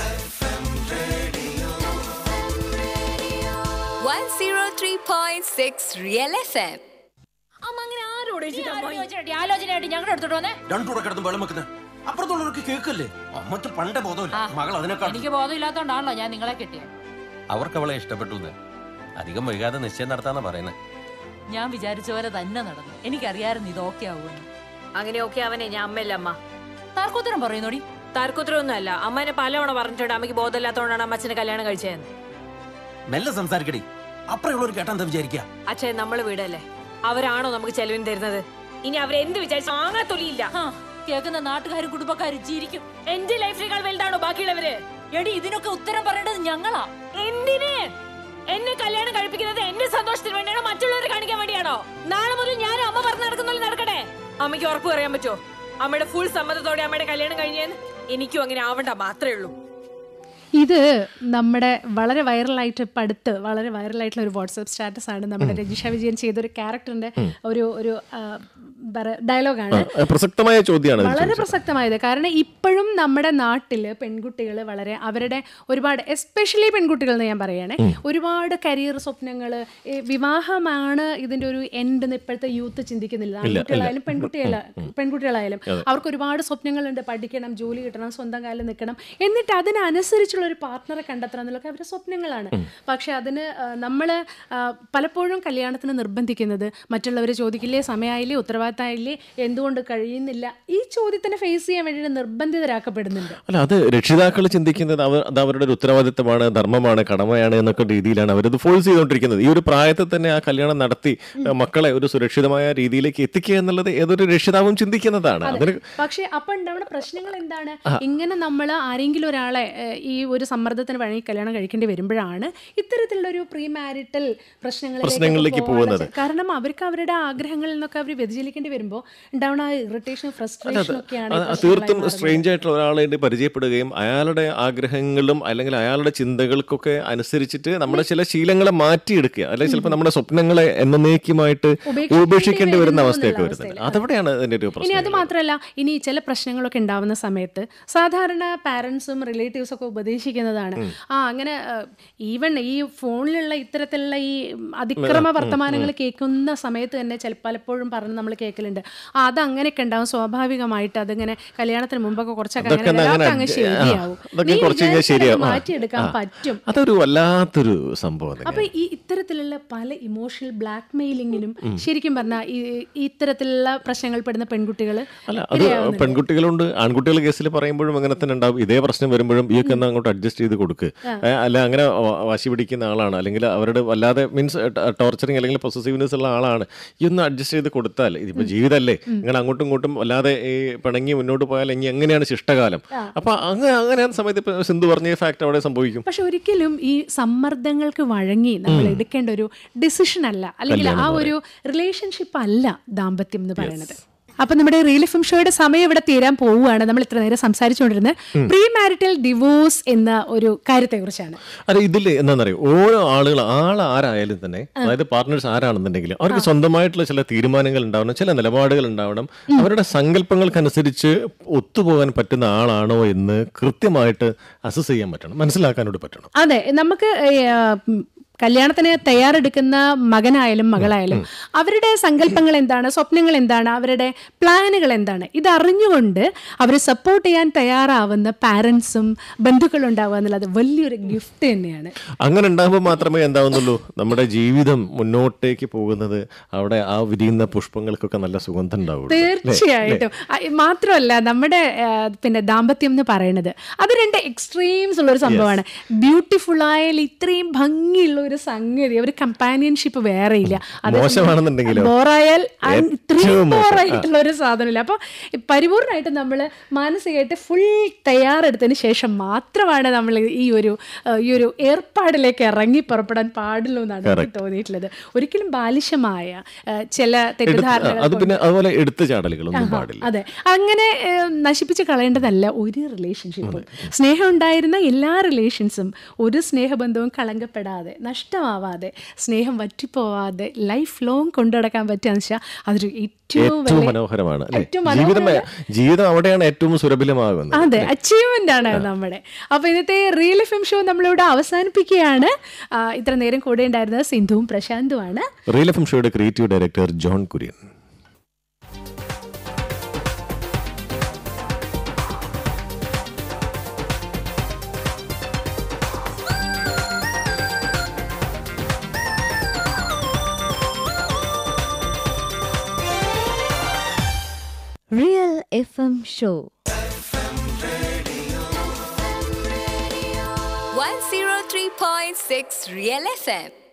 103.6 Real FM. അമ്മ അങ്ങനെ ആരോട് ആലോചനയായിട്ട് ഞങ്ങളുടെ അടുത്തോട്ട് വന്നേ രണ്ടുകൂടെ കിടന്ന് വെള്ളം വെക്കുന്നത് അപ്പുറത്തുള്ളവർക്ക് കേൾക്കല്ലേ അമ്മയ്ക്ക് പണ്ടേ ബോധമില്ല മകൾ അതിനെക്കാൾ എനിക്ക് ബോധമില്ലാത്തോണ്ടാണല്ലോ ഞാൻ നിങ്ങളെ കിട്ടിയത് അവർക്ക് അവളെ ഇഷ്ടപ്പെട്ടു അധികം വൈകാതെ നിശ്ചയം നടത്താന്നാ പറയുന്നത് ഞാൻ വിചാരിച്ച പോലെ തന്നെ നടന്നു എനിക്കറിയായിരുന്നു ഇത് ഓക്കെ ആവുമെന്ന് അങ്ങനെയൊക്കെ അവനെ ഞാൻ അമ്മയല്ല അമ്മ താർക്കുത്തരം പറയുന്നോടി താർക്കുത്തരൊന്നും അല്ല അമ്മനെ പലവണ പറഞ്ഞിട്ടുണ്ട് അമ്മയ്ക്ക് ബോധമില്ലാത്തതുകൊണ്ടാണ് അമ്മ അച്ഛനെ കല്യാണം കഴിച്ചതെന്ന് മെല്ലെ സംസാരിക്കടി അപ്പുറമുള്ളവർ കേട്ടാ എന്താ വിചാരിക്കുക അച്ഛൻ നമ്മള് വീടല്ലേ അവരാണോ നമുക്ക് ചെലവിന് തരുന്നത് ഇനി അവരെന്ത് വിചാരിച്ചു ആങ്ങാ തൊലിയില്ല ആ, കേൾക്കുന്ന നാട്ടുകാരും കുടുംബക്കാരും ചിരിക്കും എന്റെ ലൈഫിനേക്കാൾ വലുതാണോ ബാക്കിയുള്ളവര് എടി ഇതിനൊക്കെ ഉത്തരം പറയേണ്ടത് ഞങ്ങളാ എന്തിന് എന്നെ കല്യാണം കഴിപ്പിക്കുന്നത് എന്റെ സന്തോഷത്തിന് വേണ്ടിയാണോ മറ്റുള്ളവരെ കാണിക്കാൻ വേണ്ടിയാണോ നാളെ മുതൽ ഞാൻ അമ്മ പറഞ്ഞു നടക്കുന്ന നടക്കട്ടെ അമ്മയ്ക്ക് ഉറപ്പ് പറയാൻ പറ്റുമോ അമ്മയുടെ ഫുൾ സമ്മതത്തോടെ അമ്മയുടെ കല്യാണം കഴിഞ്ഞേന്ന് എനിക്കും അങ്ങനെ ആവണ്ട മാത്രമേ ഉള്ളൂ ഇത് നമ്മുടെ വളരെ വൈറലായിട്ട് ഇപ്പം അടുത്ത് വളരെ വൈറലായിട്ടുള്ള ഒരു വാട്സപ്പ് സ്റ്റാറ്റസ് ആണ് നമ്മുടെ രജിഷ വിജയൻ ചെയ്ത ഒരു ക്യാരക്ടറിന്റെ ഒരു ഒരു ഡയലോഗാണ് ആ, പ്രസക്തമായ ചോദ്യമാണ് ഇത് വളരെ ചോദിച്ചത്. പ്രസക്തമായത് കാരണം ഇപ്പോഴും നമ്മുടെ നാട്ടിൽ പെൺകുട്ടികൾ വളരെ അവരുടെ ഒരുപാട് എസ്പെഷ്യലി പെൺകുട്ടികൾ എന്ന് ഞാൻ പറയുകയാണെ ഒരുപാട് കരിയർ സ്വപ്നങ്ങൾ വിവാഹമാണ് ഇതിന്റെ ഒരു എൻഡ് എന്ന് ഇപ്പോഴത്തെ യൂത്ത് ചിന്തിക്കുന്നില്ല ഇല്ല, ആൺകുട്ടികളായാലും ഇല്ല. പെൺകുട്ടികള പെൺകുട്ടികളായാലും അതെ. അവർക്ക് ഒരുപാട് സ്വപ്നങ്ങളുണ്ട് പഠിക്കണം ജോലി കിട്ടണം സ്വന്തം കാലിൽ നിൽക്കണം എന്നിട്ട് അതിനനുസരിച്ചുള്ള ഒരു പാർട്ട്ണറെ കണ്ടെത്തണം എന്നുള്ളതൊക്കെ അവരുടെ സ്വപ്നങ്ങളാണ് പക്ഷെ അതിന് നമ്മൾ പലപ്പോഴും കല്യാണത്തിന് നിർബന്ധിക്കുന്നത് മറ്റുള്ളവർ ചോദിക്കില്ലേ സമയമായില്ലേ ഉത്തരവാദിത്തമായില്ലേ എന്തുകൊണ്ട് കഴിയുന്നില്ല ഈ ചോദ്യത്തിനെ ഫേസ് ചെയ്യാൻ വേണ്ടിയിട്ട് നിർബന്ധിതരാക്കപ്പെടുന്നുണ്ട് അല്ല അത് രക്ഷിതാക്കൾ ചിന്തിക്കുന്നത് അവർ അത് അവരുടെ ഒരു ഉത്തരവാദിത്തമാണ് ധർമ്മമാണ് കടമയാണ് എന്നൊക്കെ രീതിയിലാണ് അവരത് ഫോഴ്സ് ചെയ്തുകൊണ്ടിരിക്കുന്നത് ഈ ഒരു പ്രായത്തിൽ തന്നെ ആ കല്യാണം നടത്തി ഏഹ്, മക്കളെ ഒരു സുരക്ഷിതമായ രീതിയിലേക്ക് എത്തിക്കുക എന്നുള്ളത് ഏതൊരു രക്ഷിതാവും ചിന്തിക്കുന്നതാണ് അതിന് പക്ഷെ അപ്പൊ ഉണ്ടാവുന്ന പ്രശ്നങ്ങൾ എന്താണ് ഇങ്ങനെ നമ്മൾ ആരെങ്കിലും ഒരാളെ ഏഹ്, ഈ ഒരു സമ്മർദ്ദത്തിന് വഴി കല്യാണം കഴിക്കേണ്ടി വരുമ്പോഴാണ് ഇത്തരത്തിലുള്ള ഒരു പ്രീ മാരിറ്റൽ പ്രശ്നങ്ങളിലേക്ക് പ്രശ്നങ്ങളിലേക്ക് പോകുന്നത്. കാരണം അവർക്ക് അവരുടെ ആഗ്രഹങ്ങളിൽ നിന്നൊക്കെ അവർ വ്യതിചലിക്കേണ്ടി വരുമ്പോൾ ഉണ്ടാവുന്ന ആ ഇറിറ്റേഷൻ ഫ്രസ്ട്രേഷൻ ഒക്കെയാണ് ഈ അത് പ്രശ്നങ്ങളായി തീർത്തും മാറുന്നത്. സ്ട്രേഞ്ച് ആയിട്ടുള്ള ഒരാളായിട്ട് പരിചയപ്പെടുകയും അയാളുടെ ആഗ്രഹങ്ങളും അല്ലെങ്കിൽ അയാളുടെ ചിന്തകൾക്കൊക്കെ അനുസരിച്ചിട്ട് നമ്മുടെ ചില ശീലങ്ങളെ മാറ്റിയെടുക്കുക അല്ലെങ്കിൽ ചിലപ്പോൾ നമ്മുടെ സ്വപ്നങ്ങളെ എന്നേക്കുമായിട്ട് ഉപേക്ഷിക്കേണ്ടി ഉപേക്ഷിക്കേണ്ടി വരുന്ന വരുന്നു അവസ്ഥയൊക്കെ എന്നുള്ള വരുന്നത് അതെവിടെയാണ് അതിന്റെ ഒരു ഇനി പ്രശ്നം അത് മാത്രമല്ല ഇനി ചില പ്രശ്നങ്ങളൊക്കെ ഉണ്ടാവുന്ന സമയത്ത് സാധാരണ പാരൻസും റിലേറ്റീവ്സും ഒക്കെ ഉപദേശിക്കുന്നതാണ് ആ അങ്ങനെ ഈവൻ ഈ ഫോണിലുള്ള ഇത്തരത്തിലുള്ള ഈ അതിക്രമ വർത്തമാനങ്ങൾ കേൾക്കുന്ന സമയത്ത് തന്നെ ചില പലപ്പോഴും പറഞ്ഞ് നമ്മൾ കേൾക്കലുണ്ട് ആ അത് അങ്ങനെയൊക്കെ ഉണ്ടാവും സ്വാഭാവികമായിട്ട് അതിങ്ങനെ കല്യാണത്തിന് മുമ്പൊക്കെ കുറച്ചൊക്കെ അതൊക്കെ അങ്ങനെ അങ്ങനെ അങ്ങ് adj- ആ, ശരിയാവും അതൊക്കെ നീ കുറച്ച് കഴിഞ്ഞാൽ വിചാരിച്ചാൽ അത് ശരിയാവും. ആ, മാറ്റിയെടുക്കാൻ ആ. പറ്റും അതൊരു വല്ലാത്തൊരു സംഭവം അപ്പൊ തന്നെയാണ് ഈ ഇത്തരത്തിലുള്ള പല ഇമോഷണൽ ബ്ലാക്ക് മെയിലിങ്ങിനും ശരിക്കും പറഞ്ഞാൽ ഈ ഈ ഇത്തരത്തിലുള്ള പ്രശ്നങ്ങൾ പെടുന്ന പെൺകുട്ടികൾ അല്ല അത് പെൺകുട്ടികളുണ്ട് ആൺകുട്ടികൾ കേസിൽ പറയുമ്പോഴും അങ്ങനെ തന്നെ ഉണ്ടാവും ഇതേ പ്രശ്നം വരുമ്പോഴും ഈ ഒക്കെ ഒന്ന് അങ്ങോട്ട് അഡ്ജസ്റ്റ് ചെയ്ത് കൊടുക്ക് ഏ, അല്ല അങ്ങനെ വ- വാശി പിടിക്കുന്ന ആളാണ് അല്ലെങ്കിൽ അവരുടെ വല്ലാതെ മീൻസ് ടോർച്ചറിങ് അല്ലെങ്കിൽ പൊസസീവ്നെസ് ഉള്ള ആളാണ് ഈ ഒന്ന് അഡ്ജസ്റ്റ് ചെയ്ത് കൊടുത്താൽ ഇതിപ്പോ ജീവിതമല്ലേ ഇങ്ങനെ അങ്ങോട്ടും ഇങ്ങോട്ടും വല്ലാതെ ഈ പിണങ്ങി മുന്നോട്ട് പോയാൽ ഇനി എങ്ങനെയാണ് ശിഷ്ടകാലം അപ്പൊ അങ്ങനെ അങ്ങനെ ആ സമയത്ത് ഇപ്പൊ സിന്ധു പറഞ്ഞ ഫാക്ട് അവിടെ സംഭവിക്കും പക്ഷെ ഒരിക്കലും ഈ സമ്മർദ്ദങ്ങൾക്ക് വഴങ്ങി നമ്മൾ എടുക്കേണ്ട ഒരു ഡിസിഷൻ അല്ല അല്ലെങ്കിൽ ആ ഒരു റിലേഷൻഷിപ്പ് അല്ല ദാമ്പത്യം എന്ന് പറയുന്നത് അപ്പൊ നമ്മുടെ റിയൽ എഫ് എം ഷോയുടെ സമയം ഇവിടെ തീരാൻ പോവുകയാണ് നമ്മൾ ഇത്ര നേരം സംസാരിച്ചുകൊണ്ടിരുന്നത് പ്രീ മാരിറ്റൽ ഡിവോഴ്സ് എന്ന ഒരു കാര്യത്തെ കുറിച്ചാണ് അല്ല ഇതിൽ എന്താണെന്നറിയോ ഓരോ ആളുകൾ ആൾ ആരായാലും തന്നെ അതായത് പാർട്ട്നേഴ്സ് ആരാണെന്നുണ്ടെങ്കിലും അവർക്ക് സ്വന്തമായിട്ടുള്ള ചില തീരുമാനങ്ങൾ ഉണ്ടാവണം ചില നിലപാടുകൾ ഉണ്ടാവണം അവരുടെ സങ്കല്പങ്ങൾക്കനുസരിച്ച് ഒത്തുപോകാൻ പറ്റുന്ന ആളാണോ എന്ന് കൃത്യമായിട്ട് അസസ് ചെയ്യാൻ പറ്റണം മനസ്സിലാക്കാനോട് പറ്റണം അതെ നമുക്ക് ഏ, ആ, ഉം, കല്യാണത്തിന് തയ്യാറെടുക്കുന്ന മകനായാലും മകളായാലും അവരുടെ സങ്കല്പങ്ങൾ എന്താണ് സ്വപ്നങ്ങൾ എന്താണ് അവരുടെ പ്ലാനുകൾ എന്താണ് ഇത് അറിഞ്ഞുകൊണ്ട് അവരെ സപ്പോർട്ട് ചെയ്യാൻ തയ്യാറാവുന്ന പാരൻസും ബന്ധുക്കളും ഉണ്ടാവുക എന്നുള്ളത് വലിയൊരു ഗിഫ്റ്റ് തന്നെയാണ് അങ്ങനെ ഉണ്ടാകുമ്പോൾ മാത്രമേ എന്താവുന്നുള്ളൂ നമ്മുടെ ജീവിതം മുന്നോട്ടേക്ക് പോകുന്നത് അവിടെ ആ വിരിയുന്ന പുഷ്പങ്ങൾക്കൊക്കെ നല്ല സുഗന്ധം ഉണ്ടാവുള്ളൂ അല്ലേ? തീർച്ചയായിട്ടും ആ, മാത്രമല്ല നമ്മുടെ ആ, പിന്നെ ദാമ്പത്യം എന്ന് പറയുന്നത് അത് രണ്ട് എക്സ്ട്രീംസ് ഉള്ള ഒരു സംഭവമാണ് ബ്യൂട്ടിഫുൾ ആയാലും ഇത്രയും ഭംഗിയുള്ള ഒരു സംഗതി ഒരു കമ്പാനിയൻഷിപ്പ് വേറെ ഇല്ല മോശമാണെന്നുണ്ടെങ്കിലോ? ബോറായാൽ ഏറ്റവും ഇത്രയും മോശം. ബോറായിട്ടുള്ള ഒരു സാധനമില്ല അപ്പോൾ പരിപൂർണമായിട്ട് നമ്മൾ മാനസികമായിട്ട് ഫുൾ തയ്യാറെടുത്തതിന് ശേഷം മാത്രമാണ് നമ്മൾ ഈ ഒരു ആ, ഈ ഒരു ഏർപ്പാടിലേക്ക് ഇറങ്ങി പുറപ്പെടാൻ പാടുള്ളൂ എന്നാണ് എനിക്ക് Correct. തോന്നിയിട്ടുള്ളത് ഒരിക്കലും ബാലിശമായ ആ, ചില എടുത്ത് തെറ്റിദ്ധാരണകൾ അത് പിന്നെ അതുപോലെ എടുത്തു ചാടലുകളൊന്നും ആഹാ, പാടില്ല അതെ അങ്ങനെ ഏഹ്, നശിപ്പിച്ച് കളയേണ്ടതല്ല ഒരു റിലേഷൻഷിപ്പും സ്നേഹം ഉണ്ടായിരുന്ന എല്ലാ റിലേഷൻസും ഒരു സ്നേഹബന്ധവും കളങ്കപ്പെടാതെ നഷ്ടമാവാതെ സ്നേഹം വറ്റിപ്പോവാതെ ലൈഫ് ലോങ് കൊണ്ടുനടക്കാൻ പറ്റുകയെന്ന് വെച്ചാൽ അതൊരു ഏറ്റവും ഏറ്റവും വലിയ മനോഹരമാണ് അല്ലേ ഏറ്റവും ജീവിതം മനോഹരമായ- ജീവിതം അവിടെയാണ് ഏറ്റവും സുലഭിലമാകുന്നത് അതെ അച്ചീവ്മെന്റ് ആണ് നമ്മുടെ അപ്പൊ ഇന്നത്തെ റിയൽ എഫ് എം ഷോ നമ്മളിവിടെ അവസാനിപ്പിക്കുകയാണ് ആ, ഇത്ര നേരം കൂടെ ഉണ്ടായിരുന്നത് സിന്ധുവും പ്രശാന്തുമാണ് റിയൽ എഫ് എം ഷോയുടെ creative director John Kurian Real FM Show. 103.6 Real FM.